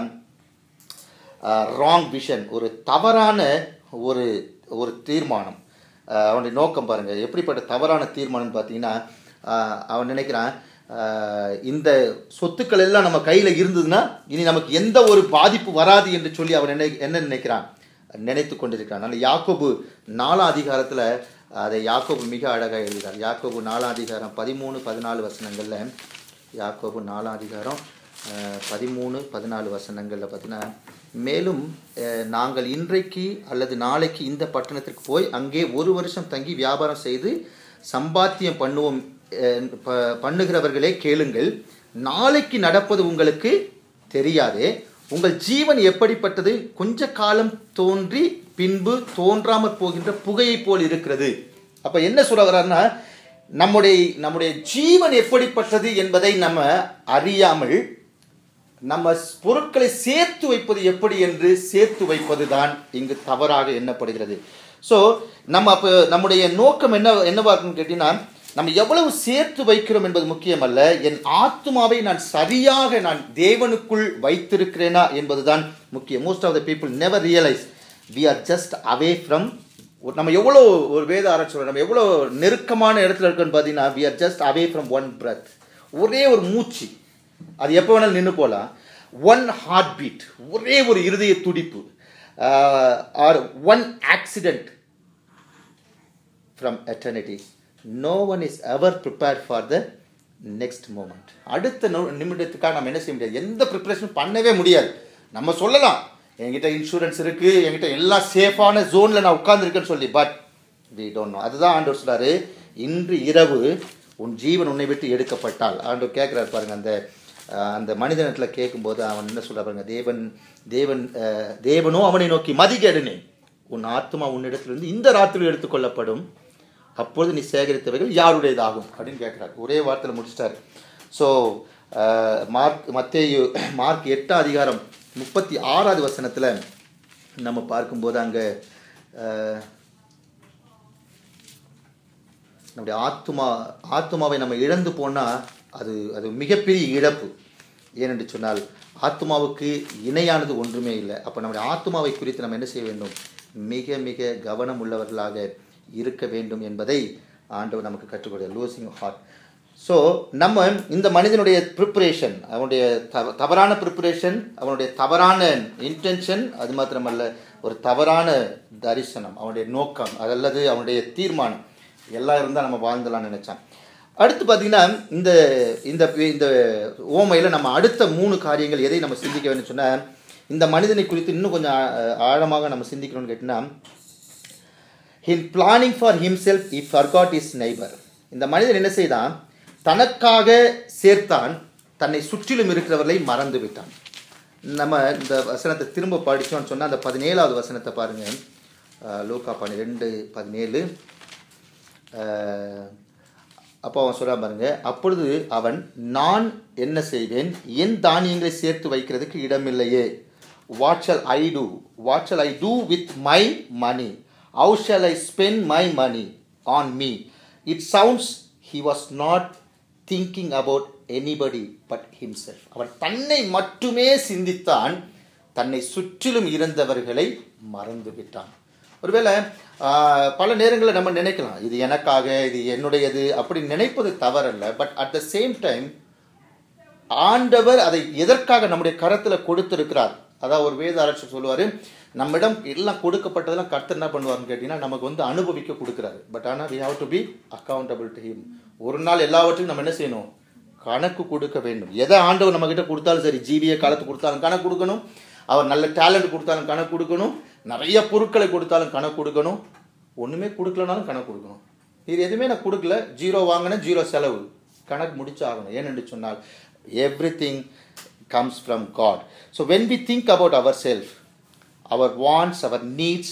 S1: ராங் விஷன் ஒரு தவறான ஒரு ஒரு தீர்மானம் அஹ் அவனுடைய நோக்கம் பாருங்க எப்படிப்பட்ட தவறான தீர்மானம் பார்த்தீங்கன்னா அஹ் அவன் நினைக்கிறான் அஹ் இந்த சொத்துக்கள் எல்லாம் நம்ம கையில் இருந்ததுன்னா இனி நமக்கு எந்த ஒரு பாதிப்பு வராது என்று சொல்லி அவன் என்ன என்ன நினைக்கிறான் நினைத்து கொண்டிருக்கிறான் அதனால் யாக்கோபு நாலாம் அதிகாரத்தில் அதை யாக்கோபு மிக அழகாக எழுதுகிறார் யாக்கோபு நாலாம் அதிகாரம் பதிமூணு பதினாலு வசனங்களில் யாக்கோபு நாலாம் அதிகாரம் அஹ், பதிமூணு பதினாலு வசனங்களில் பார்த்தீங்கன்னா மேலும் அஹ், நாங்கள் இன்றைக்கு அல்லது நாளைக்கு இந்த பட்டணத்திற்கு போய் அங்கே ஒரு வருஷம் தங்கி வியாபாரம் செய்து சம்பாத்தியம் பண்ணுவோம் அஹ், ப- பண்ணுகிறவர்களே கேளுங்கள் நாளைக்கு நடப்பது உங்களுக்கு தெரியாதே உங்கள் ஜீவன் எப்படிப்பட்டது கொஞ்ச காலம் தோன்றி பின்பு தோன்றாமற் போகின்ற புகையை போல் இருக்கிறது அப்ப என்ன சொல்ல வர்றாருன்னா நம்முடைய நம்முடைய ஜீவன் எப்படிப்பட்டது என்பதை நம்ம அறியாமல் நம்ம பொருட்களை சேர்த்து வைப்பது எப்படி என்று சேர்த்து வைப்பது தான் இங்கு தவறாக எண்ணப்படுகிறது ஸோ நம்ம அப்போ நம்முடைய நோக்கம் என்ன என்னவா இருக்குன்னு கேட்டீங்கன்னா நம்ம எவ்வளவு சேர்த்து வைக்கிறோம் என்பது முக்கியமல்ல என் ஆத்மாவை நான் சரியாக நான் தேவனுக்குள் வைத்திருக்கிறேனா என்பதுதான் முக்கியம் most of the people never realise we are just away from நம்ம எவ்வளோ ஒரு வேத ஆராய்ச்சி நம்ம எவ்வளோ நெருக்கமான இடத்துல இருக்கோன்னு பார்த்தீங்கன்னா we are just away from one breath ஒரே ஒரு மூச்சு அது எப்போ வேணாலும் நின்று போகலாம் ஒன் ஹார்ட் பீட் ஒரே ஒரு இருதய துடிப்பு or one accident from eternity no one is ever prepared for the next moment அடுத்த நொ- நிமிடத்துக்காக நம்ம என்ன செய்ய முடியாது எந்த ப்ரிப்பரேஷன் பண்ணவே முடியாது நம்ம சொல்லலாம் என்கிட்ட இன்சூரன்ஸ் இருக்குது என்கிட்ட எல்லாம் சேஃபான ஜோனில் நான் உட்கார்ந்திருக்கேன்னு சொல்லி பட் வி டோன்ட் நோ அதுதான் ஆண்டவர் சொல்றாரு இன்று இரவு உன் ஜீவன் உன்னை விட்டு எடுக்கப்பட்டால் ஆண்டவர் கேட்குறாரு பாருங்க அந்த அஹ், அந்த மனிதனத்தில் கேட்கும்போது அவன் என்ன சொல்ற பாருங்க தேவன் தேவன் அஹ், தேவனோ அவனை நோக்கி மதிகேடுனே உன் ஆத்மா உன்னிடத்திலிருந்து இந்த ராத்திரி எடுத்துக்கொள்ளப்படும் அப்பொழுது நீ சேகரித்தவைகள் யாருடையதாகும் அப்படின்னு கேட்குறாரு ஒரே வார்த்தையில் முடிச்சிட்டாரு ஸோ மார்க் மத்தேயு மார்க் எட்டாம் அதிகாரம் முப்பத்தி ஆறாவது வசனத்தில் நம்ம பார்க்கும்போது அங்கே நம்முடைய ஆத்மா ஆத்மாவை நம்ம இழந்து போனால் அது அது மிகப்பெரிய இழப்பு ஏனென்று சொன்னால் ஆத்மாவுக்கு இணையானது ஒன்றுமே இல்லை அப்போ நம்முடைய ஆத்மாவை குறித்து நம்ம என்ன செய்ய வேண்டும் மிக மிக கவனம் உள்ளவர்களாக இருக்க வேண்டும் என்பதை ஆண்டவர் நமக்கு கற்றுக் கொடுத்தார் லூசிங் ஹார்ட் ஸோ நம்ம இந்த மனிதனுடைய ப்ரிப்பரேஷன் அவனுடைய தவ தவறான ப்ரிப்பரேஷன் அவனுடைய தவறான இன்டென்ஷன் அது மாத்திரமல்ல ஒரு தவறான தரிசனம் அவனுடைய நோக்கம் அதல்லது அவனுடைய தீர்மானம் எல்லாம் இருந்தால் நம்ம வாழ்ந்தலாம்னு நினச்சான் அடுத்து பார்த்தீங்கன்னா இந்த இந்த இந்த ஓமையில் நம்ம அடுத்த மூணு காரியங்கள் எதை நம்ம சிந்திக்க வேண்டும் சொன்னால் இந்த மனிதனை குறித்து இன்னும் கொஞ்சம் ஆ- ஆழமாக நம்ம சிந்திக்கணும்னு கேட்டிங்கன்னா in planning for himself if forgot his neighbour இந்த மனிதன் என்ன செய்தான் தனக்காக சேர்த்தான் தன்னை சுற்றிலும் இருக்கிறவர்களை மறந்து விட்டான் நம்ம இந்த வசனத்தை திரும்ப படித்தோம்னு சொன்னால் அந்த பதினேழாவது வசனத்தை பாருங்கள் லூக்கா பன்னிரெண்டு பதினேழு அஹ், அப்போ அவன் சொல்கிறான் பாருங்க அப்பொழுது அவன் நான் என்ன செய்வேன் என் தானியங்களை சேர்த்து வைக்கிறதுக்கு இடமில்லையே what shall I do what shall I do with my money how shall I spend my money on me it sounds he was not thinking about anybody but himself அவன் தன்னை மட்டுமே சிந்தித்தான் தன்னை சுற்றிலும் இருந்தவர்களை மறந்து விட்டான் ஒருவேளை ஆஹ், பல நேரங்களில் நம்ம நினைக்கலாம் இது எனக்காக இது என்னுடையது அப்படி நினைப்பது தவறல்ல but at the same time ஆண்டவர் அதை எதற்காக நம்முடைய கரத்தில் கொடுத்திருக்கிறார் அதாவது ஒரு வேத ஆராய்ச்சி சொல்லுவார் நம்மிடம் எல்லாம் கொடுக்கப்பட்டதெல்லாம் கர்த்தர் என்ன பண்ணுவார்னு கேட்டிங்கன்னா நமக்கு வந்து அனுபவிக்க கொடுக்குறாரு பட் ஆனால் we have to be accountable to him ஒரு நாள் எல்லாவற்றையும் நம்ம என்ன செய்யணும் கணக்கு கொடுக்க வேண்டும் எதை ஆண்டவர் நம்ம கிட்ட கொடுத்தாலும் சரி ஜீவிய காலத்து கொடுத்தாலும் கணக்கு கொடுக்கணும் அவர் நல்ல டேலண்ட் கொடுத்தாலும் கணக்கு கொடுக்கணும் நிறைய பொருட்களை கொடுத்தாலும் கணக்கு கொடுக்கணும் ஒன்றுமே கொடுக்கலனாலும் கணக்கு கொடுக்கணும் இது எதுவுமே நான் கொடுக்கல ஜீரோ வாங்கினேன் ஜீரோ செலவு கணக்கு முடிச்சு ஆகணும் ஏனென்று சொன்னால் everything comes from God so when we think about our self our wants our needs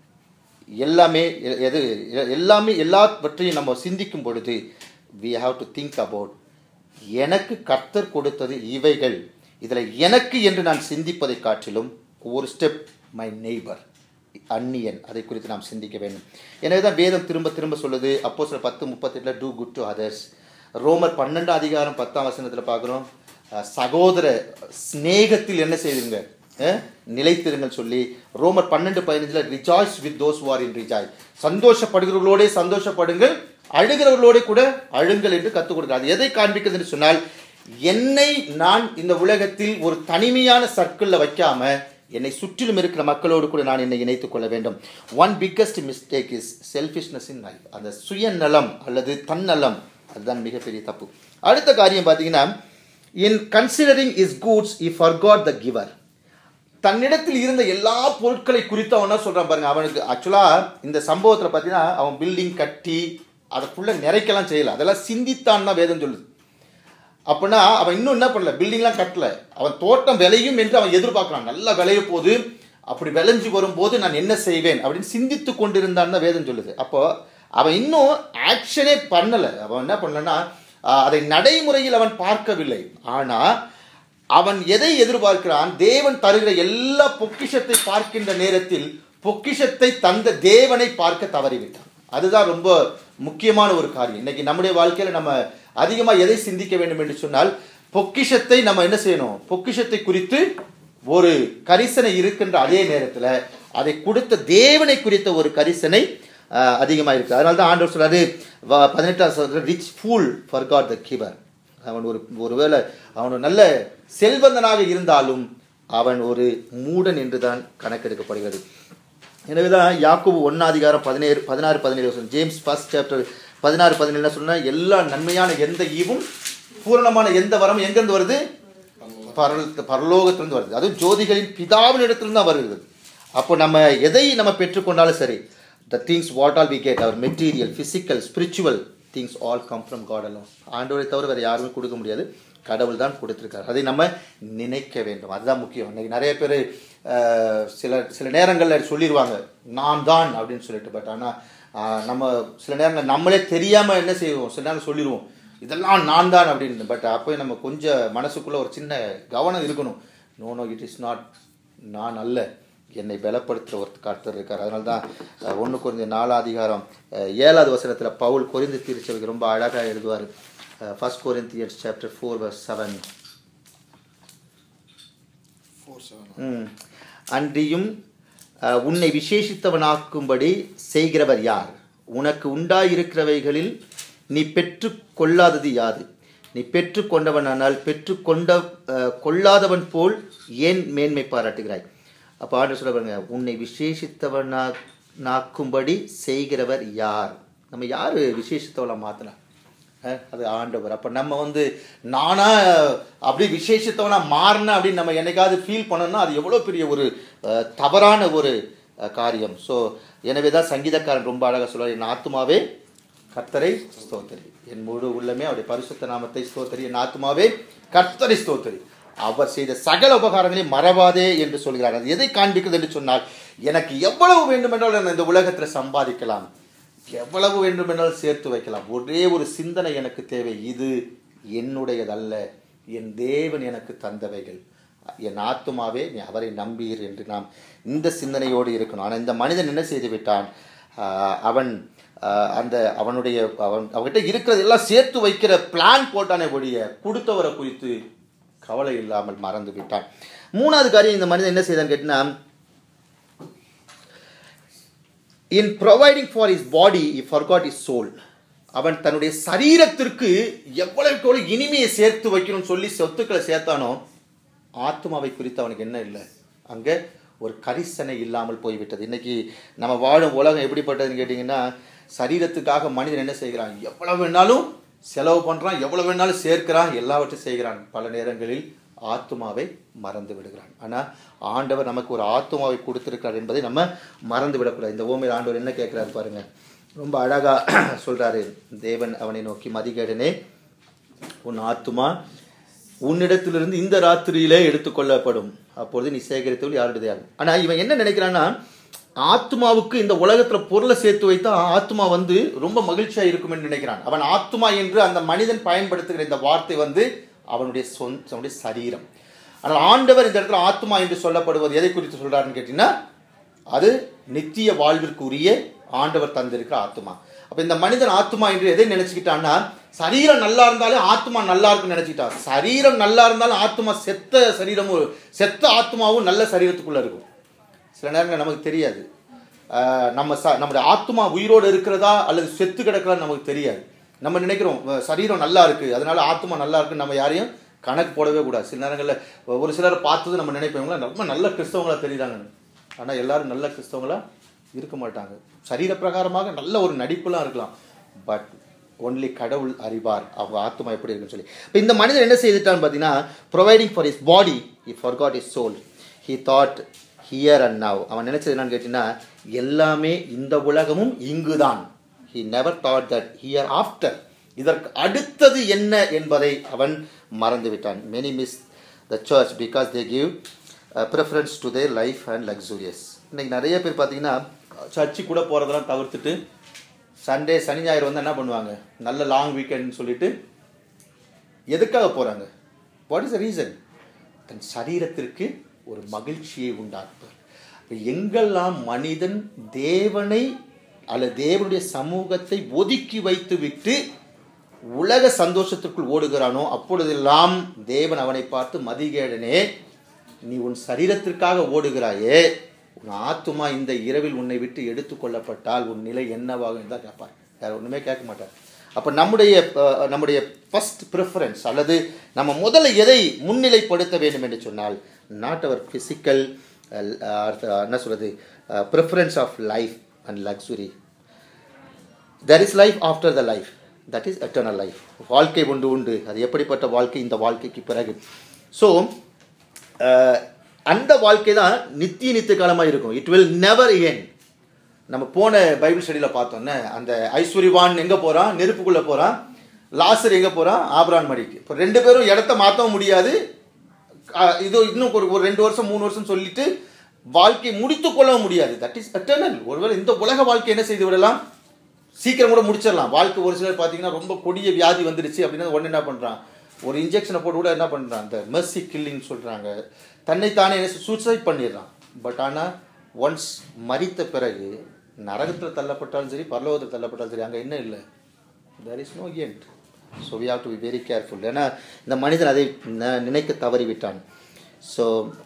S1: எல்லாமே எ- எது எ- எல்லாமே எல்லாவற்றையும் நம்ம சிந்திக்கும் பொழுது we have to think about எனக்கு கர்த்தர் கொடுத்தது இவைகள் இதில் எனக்கு என்று நான் சிந்திப்பதை காட்டிலும் ஒரு ஸ்டெப் மை நெய்பர் அந்நியன் அதை குறித்து நாம் சிந்திக்க வேண்டும் எனவே தான் வேதம் திரும்ப திரும்ப சொல்லுது அப்போ சில பத்து முப்பத்தெட்டில் டூ குட் டு அதர்ஸ் ரோமர் பன்னெண்டாம் அதிகாரம் பத்தாம் வசனத்தில் பார்க்குறோம் சகோதர சிநேகத்தில் என்ன செய்துங்க அஹ், நிலைத்திருங்கள் சொல்லி ரோமர் பன்னெண்டு பதினஞ்சில் rejoice with those who in rejoice சந்தோஷப்படுகிறவர்களோடே சந்தோஷப்படுங்கள் அழுகிறவர்களோட கூட அழுங்கள் என்று கற்றுக் கொடுக்கிறார் அது எதை காண்பிக்கிறது என்று சொன்னால் என்னை நான் இந்த உலகத்தில் ஒரு தனிமையான சர்க்கிளில் வைக்காம என்னை சுற்றிலும் இருக்கிற மக்களோடு கூட நான் என்னை இணைத்துக் கொள்ள வேண்டும் one biggest mistake is selfishness in life அந்த சுயநலம் அல்லது தன்னலம் அதுதான் மிகப்பெரிய தப்பு அடுத்த காரியம் பார்த்தீங்கன்னா in considering his goods if forgot the giver தன்னிடத்தில் இருந்த எல்லா பொருட்களை குறித்து அவன் என்ன சொல்றான் பாருங்க அவனுக்கு ஆக்சுவலாக இந்த சம்பவத்தில் பார்த்தீங்கன்னா அவன் பில்டிங் கட்டி அதை ஃபுல்லாக நிறைக்கலாம் செய்யல அதெல்லாம் சிந்தித்தான் தான் வேதம் சொல்லுது அப்படின்னா அவன் இன்னும் என்ன பண்ணல பில்டிங்லாம் கட்டல அவன் தோட்டம் விளையும் என்று அவன் எதிர்பார்க்குறான் நல்லா விளைய போது அப்படி விளைஞ்சு வரும்போது நான் என்ன செய்வேன் அப்படின்னு சிந்தித்து கொண்டிருந்தான் தான் வேதம் சொல்லுது அப்போ அவன் இன்னும் ஆக்ஷனே பண்ணலை அவன் என்ன பண்ணலன்னா ஆஹ், அதை நடைமுறையில் அவன் பார்க்கவில்லை ஆனால் அவன் எதை எதிர்பார்க்கிறான் தேவன் தருகிற எல்லா பொக்கிஷத்தை பார்க்கின்ற நேரத்தில் பொக்கிஷத்தை தந்த தேவனை பார்க்க தவறிவிட்டான் அதுதான் ரொம்ப முக்கியமான ஒரு காரியம் இன்னைக்கு நம்முடைய வாழ்க்கையில நம்ம அதிகமாக எதை சிந்திக்க வேண்டும் என்று சொன்னால் பொக்கிஷத்தை நம்ம என்ன செய்யணும் பொக்கிஷத்தை குறித்து ஒரு கரிசனை இருக்கின்ற அதே நேரத்தில் அதை கொடுத்த தேவனை குறித்த ஒரு கரிசனை அதிகமாக இருக்கு அதனால தான் ஆண்டவர் சொல்றாரு வ- பதினெட்டாம் சொல்ற rich fool for God the giver அவன் ஒரு ஒருவேளை அவன் ஒரு நல்ல செல்வந்தனாக இருந்தாலும் அவன் ஒரு மூடன் என்று தான் கணக்கெடுக்கப்படுகிறது எனவே தான் யாக்கோபு ஒன்னாதிகாரம் பதினேழு பதினாறு பதினேழு வசனம் ஜேம்ஸ் ஃபர்ஸ்ட் சாப்டர் பதினாறு பதினேழு என்ன சொன்னா எல்லா நன்மையான எந்த ஈவும் பூரணமான எந்த வரமும் எங்கேருந்து வருது பரல பரலோகத்திலிருந்து வருது அதுவும் ஜோதிகளின் பிதாவின் இடத்திலிருந்து தான் வருகிறது அப்போ நம்ம எதை நம்ம பெற்றுக்கொண்டாலும் சரி the things what all we get our material physical spiritual things all come from God alone ஆண்டவரை தவிர வேறு யாருமே கொடுக்க முடியாது கடவுள் தான் கொடுத்துருக்காரு அதை நம்ம நினைக்க வேண்டும் அதுதான் முக்கியம் இன்னைக்கு நிறைய பேர் சில சில நேரங்களில் சொல்லிடுவாங்க நான் தான் அப்படின்னு சொல்லிட்டு பட் ஆனால் நம்ம சில நேரங்கள் நம்மளே தெரியாமல் என்ன செய்வோம் சில நேரம் சொல்லிடுவோம் இதெல்லாம் நான் தான் அப்படின்னு பட் அப்போ நம்ம கொஞ்சம் மனசுக்குள்ளே ஒரு சின்ன கவனம் இருக்கணும் no no it is not நான் அல்ல என்னை பலப்படுத்துகிற ஒரு கர்த்தர் இருக்கார் அதனால தான் ஒன்று குறைந்த நாலாதிகாரம் அஹ், ஏழாவது வசனத்தில் பவுல் கொரிந்து திருச்சபைக்கு ரொம்ப அழகாக எழுதுவார் first Corinthians chapter four verse seven
S3: four seven
S1: ம். அன்றியும் அஹ், உன்னை விசேஷித்தவனாக்கும்படி செய்கிறவர் யார் உனக்கு உண்டாயிருக்கிறவைகளில் நீ பெற்று கொள்ளாதது யாது நீ பெற்று கொண்டவனானால் பெற்று கொண்ட அஹ், கொள்ளாதவன் போல் ஏன் மேன்மை பாராட்டுகிறாய் அப்போ ஆண்டு சொல்ல பாருங்க உன்னை விசேஷித்தவனா நாக்கும்படி செய்கிறவர் யார் நம்ம யார் விசேஷித்தவளை மாற்றினா அஹ் அது ஆண்டவர் அப்போ நம்ம வந்து நானா அப்படி விசேஷத்தவனா மாறினேன் அப்படின்னு நம்ம என்னைக்காவது ஃபீல் பண்ணோம்னா அது எவ்வளோ பெரிய ஒரு அஹ், தவறான ஒரு அஹ், காரியம் ஸோ எனவே தான் சங்கீதக்காரன் ரொம்ப அழகாக சொல்லுவார் என் ஆத்துமாவே கர்த்தரை ஸ்தோத்தரி என் முழு உள்ளமே அவருடைய பரிசுத்த நாமத்தை ஸ்தோத்தரி என் ஆத்துமாவே கர்த்தரை ஸ்தோத்தரி அவர் செய்த சகல உபகாரங்களை மறவாதே என்று சொல்கிறார் அது எதை காண்பிக்கிறது என்று சொன்னால் எனக்கு எவ்வளவு வேண்டுமென்றால் நான் இந்த உலகத்தில் சம்பாதிக்கலாம் எவ்வளவு வேண்டுமென்றால் சேர்த்து வைக்கலாம் ஒரே ஒரு சிந்தனை எனக்கு தேவை இது என்னுடையதல்ல என் தேவன் எனக்கு தந்தவைகள் என் ஆத்துமாவே நீ அவரை நம்பீர் என்று நாம் இந்த சிந்தனையோடு இருக்கணும் ஆனால் இந்த மனிதன் என்ன செய்து விட்டான் ஆஹ் அவன் ஆஹ் அந்த அவனுடைய அவன் அவன்கிட்ட இருக்கிறது எல்லாம் சேர்த்து வைக்கிற பிளான் போட்டானே ஒழிய கொடுத்தவரை குறித்து கவலை இல்லாமல் மறந்து விட்டான் மூணாவது காரியம் இந்த மனிதன் என்ன செய்தான் கேட்டினா in providing for his body he forgot his soul அவன் தன்னுடைய சரீரத்திற்கு எவ்வளவுக்கு எவ்வளவு இனிமையை சேர்த்து வைக்கணும்னு சொல்லி சொத்துக்களை சேர்த்தானோ ஆத்மாவை குறித்து அவனுக்கு என்ன இல்லை அங்கே ஒரு கரிசனை இல்லாமல் போய்விட்டது இன்னைக்கு நம்ம வாழும் உலகம் எப்படிப்பட்டதுன்னு கேட்டிங்கன்னா சரீரத்துக்காக மனிதன் என்ன செய்கிறான் எவ்வளவு வேணாலும் செலவு பண்ணுறான் எவ்வளவு வேணாலும் சேர்க்கிறான் எல்லாவற்றையும் செய்கிறான் பல நேரங்களில் ஆத்மாவை மறந்து விடுகிறான் ஆனால் ஆண்டவர் நமக்கு ஒரு ஆத்மாவை கொடுத்திருக்கிறார் என்பதை நம்ம மறந்து விடக்கூடாது இந்த ஓமையில் ஆண்டவர் என்ன கேட்குறாரு பாருங்க ரொம்ப அழகாக சொல்றாரு தேவன் அவனை நோக்கி மதிகேடனே உன் ஆத்துமா உன்னிடத்திலிருந்து இந்த ராத்திரியிலே எடுத்துக்கொள்ளப்படும் அப்பொழுது நீ சேகரித்தவள் யாருடைய ஆகும் ஆனால் இவன் என்ன நினைக்கிறான்னா ஆத்மாவுக்கு இந்த உலகத்துல பொருளை சேர்த்து வைத்தா ஆத்மா வந்து ரொம்ப மகிழ்ச்சியா இருக்கும் என்று நினைக்கிறான் அவன் ஆத்மா என்று அந்த மனிதன் பயன்படுத்துகிற இந்த வார்த்தை வந்து அவனுடைய சொந்த அவனுடைய சரீரம் ஆனால் ஆண்டவர் இந்த இடத்துல ஆத்மா என்று சொல்லப்படுவது எதை குறித்து சொல்றாருன்னு கேட்டீங்கன்னா அது நித்திய வாழ்விற்குரிய ஆண்டவர் தந்திருக்கிற ஆத்மா அப்ப இந்த மனிதன் ஆத்மா என்று எதை நினைச்சுக்கிட்டான்னா சரீரம் நல்லா இருந்தாலே ஆத்மா நல்லா இருக்கும்னு நினைச்சுக்கிட்டான் சரீரம் நல்லா இருந்தாலும் ஆத்மா செத்த சரீரமும் செத்த ஆத்மாவும் நல்ல சரீரத்துக்குள்ள இருக்கும் சில நேரங்கள் நமக்கு தெரியாது ஆஹ் நம்ம ச நம்முடைய ஆத்மா உயிரோடு இருக்கிறதா அல்லது செத்து கிடக்கிறதா நமக்கு தெரியாது நம்ம நினைக்கிறோம் அஹ் சரீரம் நல்லா இருக்கு அதனால ஆத்மா நல்லா இருக்குன்னு நம்ம யாரையும் கணக்கு போடவே கூடாது சில நேரங்களில் ஒரு சிலரை பார்த்தது நம்ம நினைப்போம் இவங்க ரொம்ப நல்ல கிறிஸ்தவங்களா தெரியுறாங்க ஆனால் எல்லாரும் நல்ல கிறிஸ்தவங்களா இருக்க மாட்டாங்க சரீர பிரகாரமாக நல்ல ஒரு நடிப்புலாம் இருக்கலாம் பட் ஒன்லி கடவுள் அறிவார் அவங்க ஆத்மா எப்படி இருக்குன்னு சொல்லி இப்போ இந்த மனிதன் என்ன செய்துட்டான்னு பார்த்தீங்கன்னா providing for his body he forgot his soul he thought here and now அவன் நினைச்சது என்னன்னு கேட்டீங்கன்னா எல்லாமே இந்த உலகமும் இங்குதான் he never thought that hereafter இதற்கு அடுத்தது என்ன என்பதை அவன் மறந்து விட்டான் many miss the church because they give preference to their life and luxurious இன்னைக்கு நிறைய பேர் பார்த்தீங்கன்னா சர்ச்சு கூட போகிறதெல்லாம் தவிர்த்துட்டு சண்டே சனி ஞாயிறு வந்து என்ன பண்ணுவாங்க நல்ல லாங் வீக்கெண்ட்னு சொல்லிட்டு எதுக்காக போகிறாங்க வாட் இஸ் த ரீசன் தன் சரீரத்திற்கு ஒரு மகிழ்ச்சியை உண்டாக்குவார் இப்ப எங்கெல்லாம் மனிதன் தேவனை அல்லது தேவனுடைய சமூகத்தை ஒதுக்கி வைத்து விட்டு உலக சந்தோஷத்திற்குள் ஓடுகிறானோ அப்பொழுதெல்லாம் தேவன் அவனை பார்த்து மதிகேடனே நீ உன் சரீரத்திற்காக ஓடுகிறாயே உன் ஆத்துமா இந்த இரவில் உன்னை விட்டு எடுத்துக்கொள்ளப்பட்டால் உன் நிலை என்னவாகும் தான் கேட்பார் வேற ஒன்றுமே கேட்க மாட்டார் அப்போ நம்முடைய அஹ், நம்முடைய ஃபர்ஸ்ட் ப்ரிஃபரன்ஸ் அல்லது நம்ம முதல்ல எதை முன்னிலைப்படுத்த வேண்டும் என்று சொன்னால் நாட் அவர் ஃபிசிக்கல் என்ன சொல்கிறது preference of life and luxury there is life after the life that is eternal life வாழ்க்கை உண்டு உண்டு அது எப்படிப்பட்ட வாழ்க்கை இந்த வாழ்க்கைக்கு பிறகு ஸோ அந்த வாழ்க்கை தான் நித்திய நித்திய காலமாக இருக்கும் இட் வில் நெவர் என் நம்ம போன பைபிள் ஸ்டடியில் பார்த்தோன்னே அந்த ஐஸ்வர்யவான் எங்கே போகிறான் நெருப்புக்குள்ளே போகிறான் லாசர் எங்கே போகிறான் ஆபரான் மடிக்கு இப்போ ரெண்டு பேரும் இடத்த மாற்றவும் முடியாது அஹ் இது இன்னும் ஒரு ஒரு ரெண்டு வருஷம் மூணு வருஷம் சொல்லிட்டு வாழ்க்கை முடித்து கொள்ளவும் முடியாது தட் இஸ் எட்டர்னல் ஒருவேளை இந்த உலக வாழ்க்கை என்ன செய்து விடலாம் சீக்கிரம் கூட முடிச்சிடலாம் வாழ்க்கை ஒரு சிலர் பார்த்தீங்கன்னா ரொம்ப கொடிய வியாதி வந்துடுச்சு அப்படின்னா உடனே என்ன பண்ணுறான் ஒரு இன்ஜெக்ஷனை போட்டு கூட என்ன பண்ணுறான் அந்த மெர்சி கில்லிங் சொல்கிறாங்க தன்னைத்தானே என்ன சூசைட் பண்ணிடுறான் பட் ஆனால் ஒன்ஸ் மரித்த பிறகு நரகத்தில் தள்ளப்பட்டாலும் சரி பரலோகத்தில் தள்ளப்பட்டாலும் சரி அங்கே என்ன இல்லை there is no end so we have to be very careful ஏன்னா இந்த மனிதன் அதை ந- நினைக்க தவறிவிட்டான் ஸோ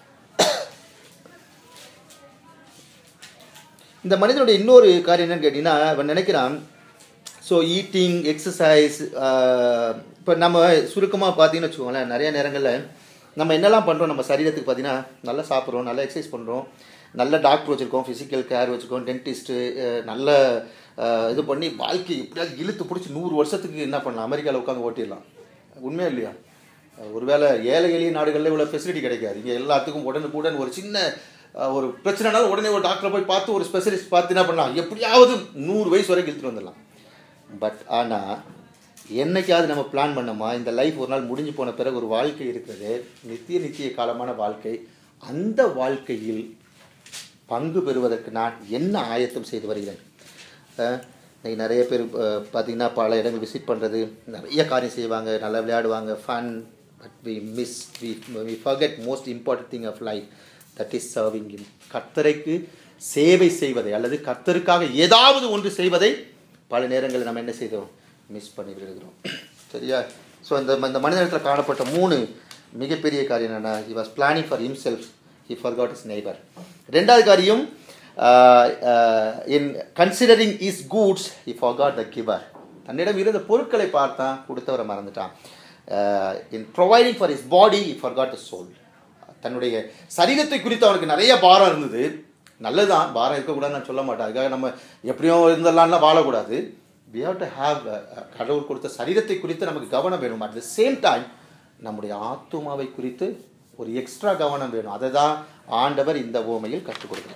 S1: இந்த மனிதனுடைய இன்னொரு காரியம் என்னன்னு கேட்டிங்கன்னா அவன் நினைக்கிறான் ஸோ ஈட்டிங் எக்ஸசைஸ் இப்போ நம்ம சுருக்கமாக பார்த்தீங்கன்னு வச்சுக்கோங்களேன் நிறைய நேரங்களில் நம்ம என்னெல்லாம் பண்ணுறோம் நம்ம சரீரத்துக்கு பார்த்தீங்கன்னா நல்லா சாப்பிட்றோம் நல்லா எக்ஸசைஸ் பண்ணுறோம் நல்ல டாக்டர் வச்சுருக்கோம் ஃபிசிக்கல் கேர் வச்சுருக்கோம் டென்டிஸ்ட்டு நல்ல அஹ், இது பண்ணி வாழ்க்கை எப்படியாவது இழுத்து பிடிச்சி நூறு வருஷத்துக்கு என்ன பண்ணலாம் அமெரிக்காவில் உட்காந்து ஓட்டிடலாம் உண்மையா இல்லையா ஒருவேளை ஏழை எளிய நாடுகளில் இவ்வளோ ஃபெசிலிட்டி கிடைக்காது இங்கே எல்லாத்துக்கும் உடனுக்குடன் ஒரு சின்ன அஹ், ஒரு பிரச்சனைனாலும் உடனே ஒரு டாக்டரை போய் பார்த்து ஒரு ஸ்பெஷலிஸ்ட் பார்த்து என்ன பண்ணலாம் எப்படியாவது நூறு வயசு வரைக்கும் இழுத்துட்டு வந்துடலாம் பட் ஆனால் என்னைக்காவது நம்ம பிளான் பண்ணோமா இந்த லைஃப் ஒரு நாள் முடிஞ்சு போன பிறகு ஒரு வாழ்க்கை இருக்கிறது நித்திய நித்திய காலமான வாழ்க்கை அந்த வாழ்க்கையில் பங்கு பெறுவதற்கு நான் என்ன ஆயத்தம் செய்து வருகிறேன் அஹ், இன்னைக்கு நிறைய பேர் அஹ், பார்த்தீங்கன்னா பல இடங்கள் விசிட் பண்ணுறது நிறைய காரியம் செய்வாங்க நல்லா விளையாடுவாங்க fun but we miss we we forget most important thing of life that is serving in கர்த்தரைக்கு சேவை செய்வதை அல்லது கர்த்தருக்காக ஏதாவது ஒன்று செய்வதை பல நேரங்களில் நம்ம என்ன செய்தோம் மிஸ் பண்ணி விடுகிறோம் சரியா ஸோ இந்த இந்த மனிதனத்தில் காணப்பட்ட மூணு மிகப்பெரிய காரியம் என்னென்னா he was planning for himself he forgot his neighbor ரெண்டாவது காரியம் in considering his goods he forgot the giver தன்னிடம் இருந்த பொருட்களை பார்த்தான் கொடுத்தவரை மறந்துட்டான் in providing for his body he forgot the soul தன்னுடைய சரீரத்தை குறித்து அவனுக்கு நிறைய பாரம் இருந்தது நல்லதுதான் பாரம் இருக்கக்கூடாதுன்னு நான் சொல்ல மாட்டேன் அதுக்காக நம்ம எப்படியோ இருந்தெல்லாம்லாம் வாழக்கூடாது we have to have uh, uh, கடவுள் கொடுத்த சரீரத்தை குறித்து நமக்கு கவனம் வேணும் அட் த சேம் டைம் நம்முடைய ஆத்துமாவை குறித்து ஒரு எக்ஸ்ட்ரா கவனம் வேணும் அதை தான் ஆண்டவர் இந்த ஓமையில் கற்றுக் கொடுக்கிறார்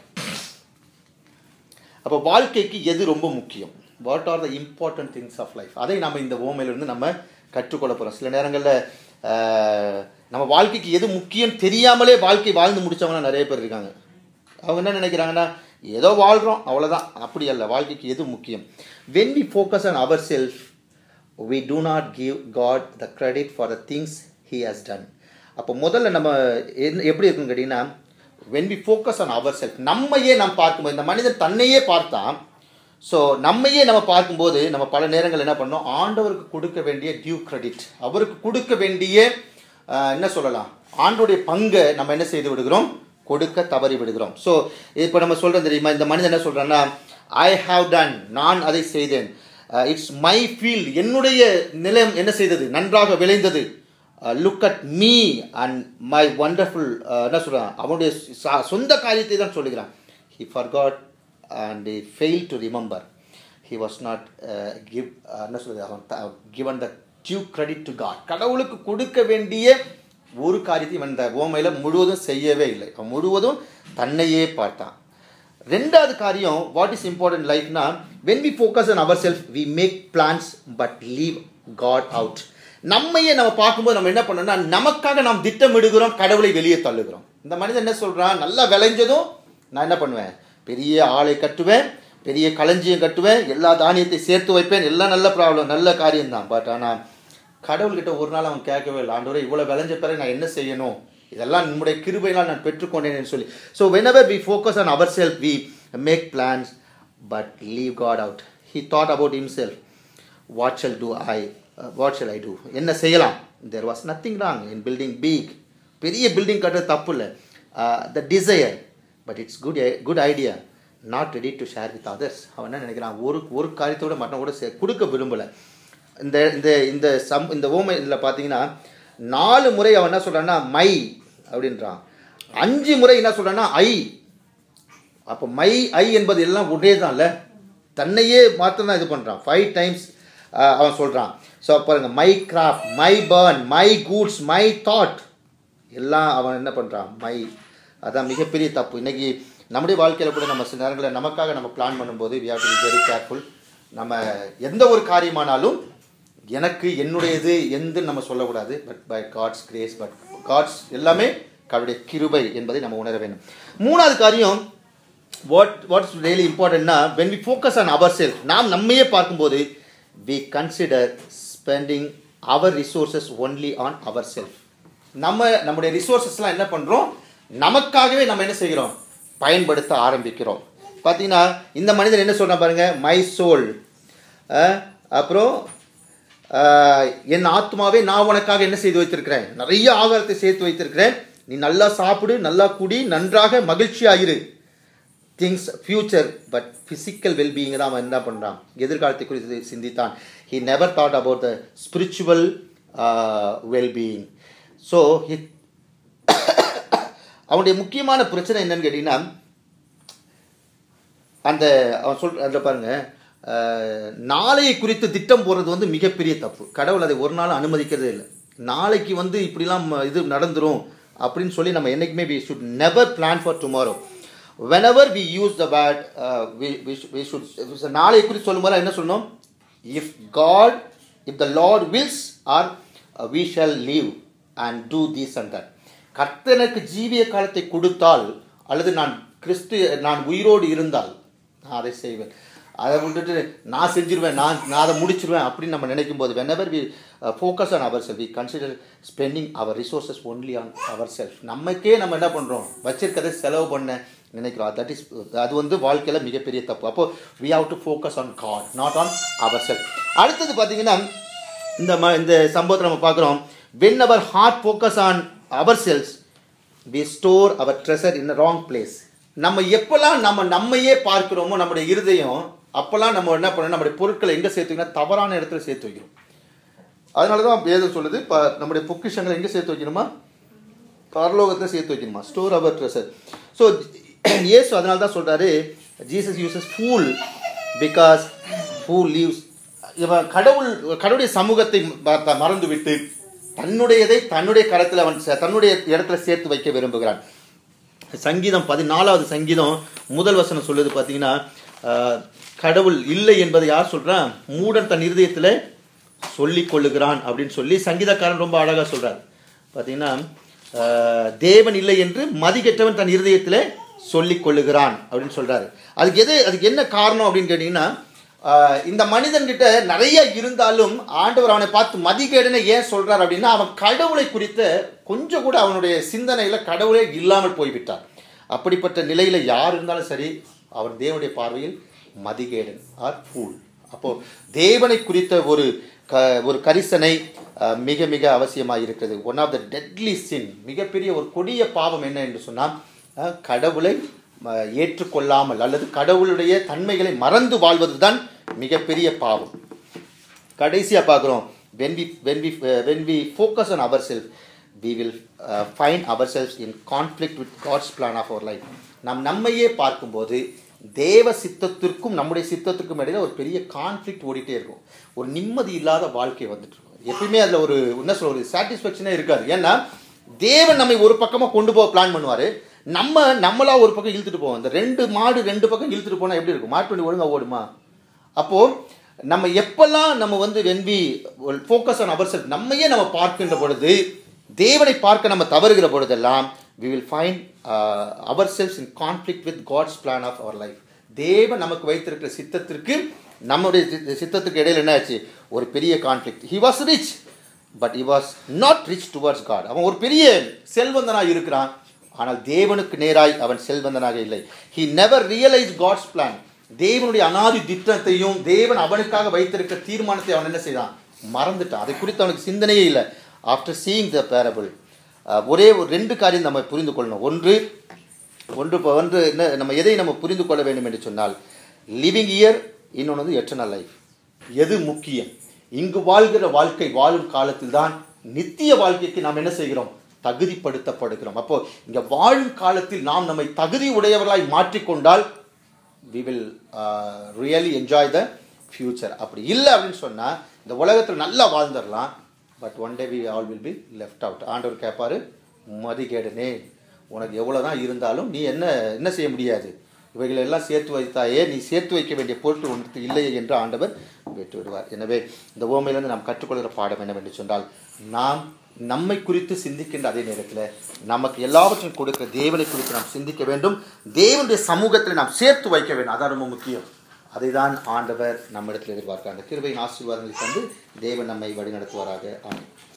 S1: அப்போ வாழ்க்கைக்கு எது ரொம்ப முக்கியம் what are the important things of life அதை நம்ம இந்த ஓமையிலிருந்து நம்ம கற்றுக்கொள்ள போகிறோம் சில நேரங்களில் நம்ம வாழ்க்கைக்கு எது முக்கியம் தெரியாமலே வாழ்க்கை வாழ்ந்து முடிச்சவங்க நிறைய பேர் இருக்காங்க அவங்க என்ன நினைக்கிறாங்கன்னா ஏதோ வாழ்கிறோம் அவ்வளோதான் அப்படி அல்ல வாழ்க்கைக்கு எது முக்கியம் when we focus on our self we do not give God the credit for the things he has done அப்போ முதல்ல நம்ம என்ன எப்படி இருக்குன்னு கேட்டிங்கன்னா when we focus on ourselves நம்மையே நாம் பார்க்கும்போது இந்த மனிதன் தன்னையே பார்த்தான் ஸோ நம்மையே நம்ம பார்க்கும்போது நம்ம பல நேரங்கள் என்ன பண்ணோம் ஆண்டவருக்கு கொடுக்க வேண்டிய டியூ கிரெடிட் அவருக்கு கொடுக்க வேண்டிய ஆஹ், என்ன சொல்லலாம் ஆண்டோடைய பங்கை நம்ம என்ன செய்து விடுகிறோம் கொடுக்க தவறி விடுகிறோம் ஸோ இப்போ நம்ம சொல்கிறோம் தெரியுமா இந்த மனிதன் என்ன சொல்கிறான்னா ஐ ஹாவ் டன் நான் அதை செய்தேன் இட்ஸ் மை ஃபீல்ட் என்னுடைய நிலம் என்ன செய்தது நன்றாக விளைந்தது look at me and my wonderful என்ன சொல்கிறான் அவனுடைய ச- சொந்த காரியத்தை தான் சொல்லுகிறான் he forgot and fail to remember he was not give என்ன சொல்றது அவன் given the due credit to God கடவுளுக்கு கொடுக்க வேண்டிய ஒரு காரியத்தையும் இவன் இந்த ஓமையில் முழுவதும் செய்யவே இல்லை அவன் முழுவதும் தன்னையே பார்த்தான் ரெண்டாவது காரியம் வாட் இஸ் இம்பார்ட்டன்ட் லைஃப்னா when we focus on our self we make plans but leave God out நம்மையே நம்ம பார்க்கும்போது நம்ம என்ன பண்ணோம்னா நமக்காக நாம் திட்டமிடுகிறோம் கடவுளை வெளியே தள்ளுகிறோம் இந்த மனிதன் என்ன சொல்றான் நல்லா விளைஞ்சதும் நான் என்ன பண்ணுவேன் பெரிய ஆளை கட்டுவேன் பெரிய களஞ்சியம் கட்டுவேன் எல்லா தானியத்தை சேர்த்து வைப்பேன் எல்லாம் நல்ல ப்ராப்ளம் நல்ல காரியம்தான் பட் ஆனால் கடவுள்கிட்ட ஒரு நாள் அவன் கேட்கவே இல்லை ஆண்டவரே இவ்வளோ விளைஞ்ச பிறகு நான் என்ன செய்யணும் இதெல்லாம் நம்முடைய கிருபையினால் நான் பெற்றுக்கொண்டேன்னு சொல்லி so whenever we focus on our self we make plans but leave God out he thought about himself what shall do I what shall I do என்ன செய்யலாம் there was nothing wrong in building big பெரிய building கட்டுறது தப்பு இல்லை the desire but it's good good idea not ready to share with others அவன் என்ன நினைக்கிறான் ஒரு ஒரு காரியத்தோட மட்டம் கூட சே- கொடுக்க விரும்பலை இந்த இந்த இந்த சம் இந்த ஓமை இதில் பார்த்தீங்கன்னா நாலு முறை அவன் என்ன சொல்கிறான்னா மை அப்படின்றான் அஞ்சு முறை என்ன சொல்கிறான்னா ஐ அப்போ மை ஐ என்பது எல்லாம் ஒரே தான்ல தன்னையே மாத்திரம் தான் இது பண்ணுறான் ஃபைவ் டைம்ஸ் அவன் சொல்கிறான் ஸோ பாருங்க my crops my barn my goods my thought எல்லாம் அவன் என்ன பண்ணுறான் மை அதான் மிகப்பெரிய தப்பு இன்னைக்கு நம்முடைய வாழ்க்கையில் கூட நம்ம சில நேரங்களில் நமக்காக நம்ம பிளான் பண்ணும்போது we have to be very careful நம்ம எந்த ஒரு காரியமானாலும் எனக்கு என்னுடையது எந்த நம்ம சொல்லக்கூடாது but by God's grace but God's எல்லாமே கடவுளுடைய கிருபை என்பதை நம்ம உணர வேண்டும் மூணாவது காரியம் வாட் வாட்ஸ் ரியலி இம்பார்ட்டன்ட்னா when we focus on our self நாம் நம்மையே பார்க்கும்போது we consider spending our resources only on our self நம்ம நம்முடைய ரிசோர்சஸ்லாம் என்ன பண்ணுறோம் நமக்காகவே நம்ம என்ன செய்கிறோம் பயன்படுத்த ஆரம்பிக்கிறோம் பார்த்தீங்கன்னா இந்த மனிதன் என்ன சொல்கிறான் பாருங்க மை சோல் அப்புறம் அஹ், என் ஆத்மாவே நான் உனக்காக என்ன செய்து வைத்திருக்கிறேன் நிறைய ஆகாரத்தை சேர்த்து வைத்திருக்கிறேன் நீ நல்லா சாப்பிடு நல்லா குடி நன்றாக மகிழ்ச்சியாயிரு things future but physical wellbeing தான் அவன் என்ன பண்ணுறான் எதிர்காலத்தை குறித்து சிந்தித்தான் he never thought about the spiritual wellbeing so he அவனுடைய முக்கியமான பிரச்சனை என்னன்னு கேட்டிங்கன்னா அந்த அவன் சொல் அதில் பாருங்க அஹ், நாளையை குறித்து திட்டம் போடுறது வந்து மிகப்பெரிய தப்பு கடவுள் அதை ஒரு நாள் அனுமதிக்கிறதே இல்லை நாளைக்கு வந்து இப்படிலாம் ம- இது நடந்துரும் அப்படின்னு சொல்லி நம்ம என்னைக்குமே we should never plan for tomorrow whenever we use the bad we should நாளை குறித்து சொல்லும்போது என்ன சொல்லணும் if God if the Lord wills or we shall live and do this and that கர்த்தனுக்கு ஜீவிய காலத்தை கொடுத்தால் அல்லது நான் கிறிஸ்து நான் உயிரோடு இருந்தால் நான் அதை செய்வேன் அதை விட்டுட்டு நான் செஞ்சிருவேன் நான் நான் அதை முடிச்சிருவேன் அப்படின்னு நம்ம நினைக்கும் போது whenever we focus on our self we consider spending our resources only on our self நமக்கே நம்ம என்ன பண்ணுறோம் வச்சிருக்கதை செலவு பண்ண நினைக்கிறோம் தட் இஸ் அது வந்து வாழ்க்கையில் மிகப்பெரிய தப்பு அப்போ we have to focus on God not on our self அடுத்தது பார்த்தீங்கன்னா இந்த ம இந்த சம்பவத்தை நம்ம பார்க்குறோம் when our heart focus on our self we store our treasure in wrong place நம்ம எப்போல்லாம் நம்ம நம்மையே பார்க்கிறோமோ நம்முடைய இருதயம் அப்போல்லாம் நம்ம என்ன பண்ணணும் நம்முடைய பொருட்களை எங்கே சேர்த்து வைக்கணும் தவறான இடத்துல சேர்த்து வைக்கிறோம் அதனால தான் வேதம் சொல்லுது இப்போ நம்முடைய பொக்கிஷங்களை எங்கே சேர்த்து வைக்கணுமா பரலோகத்தில் சேர்த்து வைக்கணுமா ஸ்டோர் அவர் ட்ரெஷர் ஸோ இயேசு அதனால தான் சொல்கிறாரு Jesus uses fool because fool leaves இவன் கடவுள் கடவுளுடைய சமூகத்தை ம- மறந்து விட்டு தன்னுடையதை தன்னுடைய கரத்தில் அவன் சே- தன்னுடைய இடத்துல சேர்த்து வைக்க விரும்புகிறான் சங்கீதம் பதினாலாவது சங்கீதம் முதல் வசனம் சொல்லுது பார்த்தீங்கன்னா ஆஹ், கடவுள் இல்லை என்பதை யார் சொல்றான் மூடன் தன் இருதயத்தில் சொல்லிக் கொள்ளுகிறான் அப்படின்னு சொல்லி சங்கீதக்காரன் ரொம்ப அழகா சொல்றார் பார்த்தீங்கன்னா ஆஹ், தேவன் இல்லை என்று மதிக்கெட்டவன் தன் இருதயத்தில் சொல்லிக் கொள்ளுகிறான் அப்படின்னு சொல்றாரு அதுக்கு எது அதுக்கு என்ன காரணம் அப்படின்னு கேட்டிங்கன்னா ஆஹ், இந்த மனிதன்கிட்ட நிறைய இருந்தாலும் ஆண்டவர் அவனை பார்த்து மதிகேடுன்னு ஏன் சொல்றார் அப்படின்னா அவன் கடவுளை குறித்த கொஞ்சம் கூட அவனுடைய சிந்தனையில கடவுளே இல்லாமல் போய்விட்டார் அப்படிப்பட்ட நிலையில யார் இருந்தாலும் சரி அவர் தேவனுடைய பார்வையில் மதிகேடன் ஆர் ஃபூல் அப்போ தேவனை குறித்த ஒரு க ஒரு கரிசனை அஹ், மிக மிக அவசியமாக இருக்கிறது one of the deadly sin மிகப்பெரிய ஒரு கொடிய பாவம் என்ன என்று சொன்னால் அஹ், கடவுளை அஹ், ஏற்றுக்கொள்ளாமல் அல்லது கடவுளுடைய தன்மைகளை மறந்து வாழ்வது தான் மிகப்பெரிய பாவம் கடைசியாக பார்க்குறோம் when we when we uh, when we focus on ourselves we will uh, find ourselves in conflict with God's plan of our life நாம் நம்மையே பார்க்கும்போது தேவ சித்தத்திற்கும் நம்முடைய சித்தத்திற்கும் இடையில ஒரு பெரிய கான்ஃப்ளிக்ட் ஓடிட்டே இருக்கும் ஒரு நிம்மதி இல்லாத வாழ்க்கை வந்துட்டு இருக்கும் எப்பயுமே அதில் ஒரு என்ன சொல்ல ஒரு சாட்டிஸ்ஃபேக்ஷனே இருக்காது ஏன்னா தேவன் நம்மை ஒரு பக்கமாக கொண்டு போக பிளான் பண்ணுவார் நம்ம நம்மளா ஒரு பக்கம் இழுத்துட்டு போவோம் இந்த ரெண்டு மாடு ரெண்டு பக்கம் இழுத்துட்டு போனால் எப்படி இருக்கும் மாட்டு வண்டி ஒழுங்கா ஓடுமா அப்போ நம்ம எப்பெல்லாம் நம்ம வந்து when we focus on our self நம்மையே நம்ம பார்க்கின்ற பொழுது தேவனை பார்க்க நம்ம தவறுகிற பொழுதெல்லாம் we will find uh, ourselves in conflict with God's plan of our life தேவன் நமக்கு வைத்திருக்கிற சித்தத்திற்கு நம்முடைய சித்த- சித்தத்துக்கு இடையில என்ன ஆச்சு ஒரு பெரிய conflict he was rich but he was not rich towards God அவன் ஒரு பெரிய செல்வந்தனாக இருக்கிறான் ஆனால் தேவனுக்கு நேராய் அவன் செல்வந்தனாக இல்லை he never realized God's plan தேவனுடைய அனாதி திட்டத்தையும் தேவன் அவனுக்காக வைத்திருக்க தீர்மானத்தை அவன் என்ன செய்தான் மறந்துட்டான் அதை குறித்து அவனுக்கு சிந்தனையே இல்லை ஆஃப்டர் சீயிங் த பேரபிள் ஒரே ஒரு ரெண்டு காரியம் நம்ம புரிந்து கொள்ளணும் ஒன்று ஒன்று இப்போ ஒன்று என்ன நம்ம எதை நம்ம புரிந்து கொள்ள வேண்டும் என்று சொன்னால் லிவிங் இயர் இன்னொன்று வந்து எட்டர்னல் லைஃப் எது முக்கியம் இங்கு வாழ்கிற வாழ்க்கை வாழும் காலத்தில் தான் நித்திய வாழ்க்கைக்கு நாம் என்ன செய்கிறோம் தகுதிப்படுத்தப்படுகிறோம் அப்போ இங்க வாழும் காலத்தில் நாம் நம்மை தகுதி உடையவர்களாய் மாற்றிக்கொண்டால் we will really enjoy the future அப்படி இல்லை அப்படின்னு சொன்னால் இந்த உலகத்தில் நல்லா வாழ்ந்துடலாம் but one day we all will be left out ஆண்டவர் கேட்பாரு மதிகேடனே உனக்கு எவ்வளோ தான் இருந்தாலும் நீ என்ன என்ன செய்ய முடியாது இவைகளை எல்லாம் சேர்த்து வைத்தாயே நீ சேர்த்து வைக்க வேண்டிய பொருட்கள் ஒன்று இல்லையே என்று ஆண்டவர் விட்டு விடுவார் எனவே இந்த ஓமையிலிருந்து நாம் கற்றுக்கொள்கிற பாடம் என்னவென்று சொன்னால் நாம் நம்மை குறித்து சிந்திக்கின்ற அதே நேரத்தில் நமக்கு எல்லாவற்றையும் கொடுக்கிற தேவனை குறித்து நாம் சிந்திக்க வேண்டும் தேவனுடைய சமூகத்தில் நாம் சேர்த்து வைக்க வேண்டும் அதான் ரொம்ப முக்கியம் அதை தான் ஆண்டவர் நம்மிடத்தில் எதிர்பார்க்கிறார் அந்த கிருபையின் ஆசீர்வாதங்களை தந்து தேவன் நம்மை வழிநடத்துவாராக ஆமென்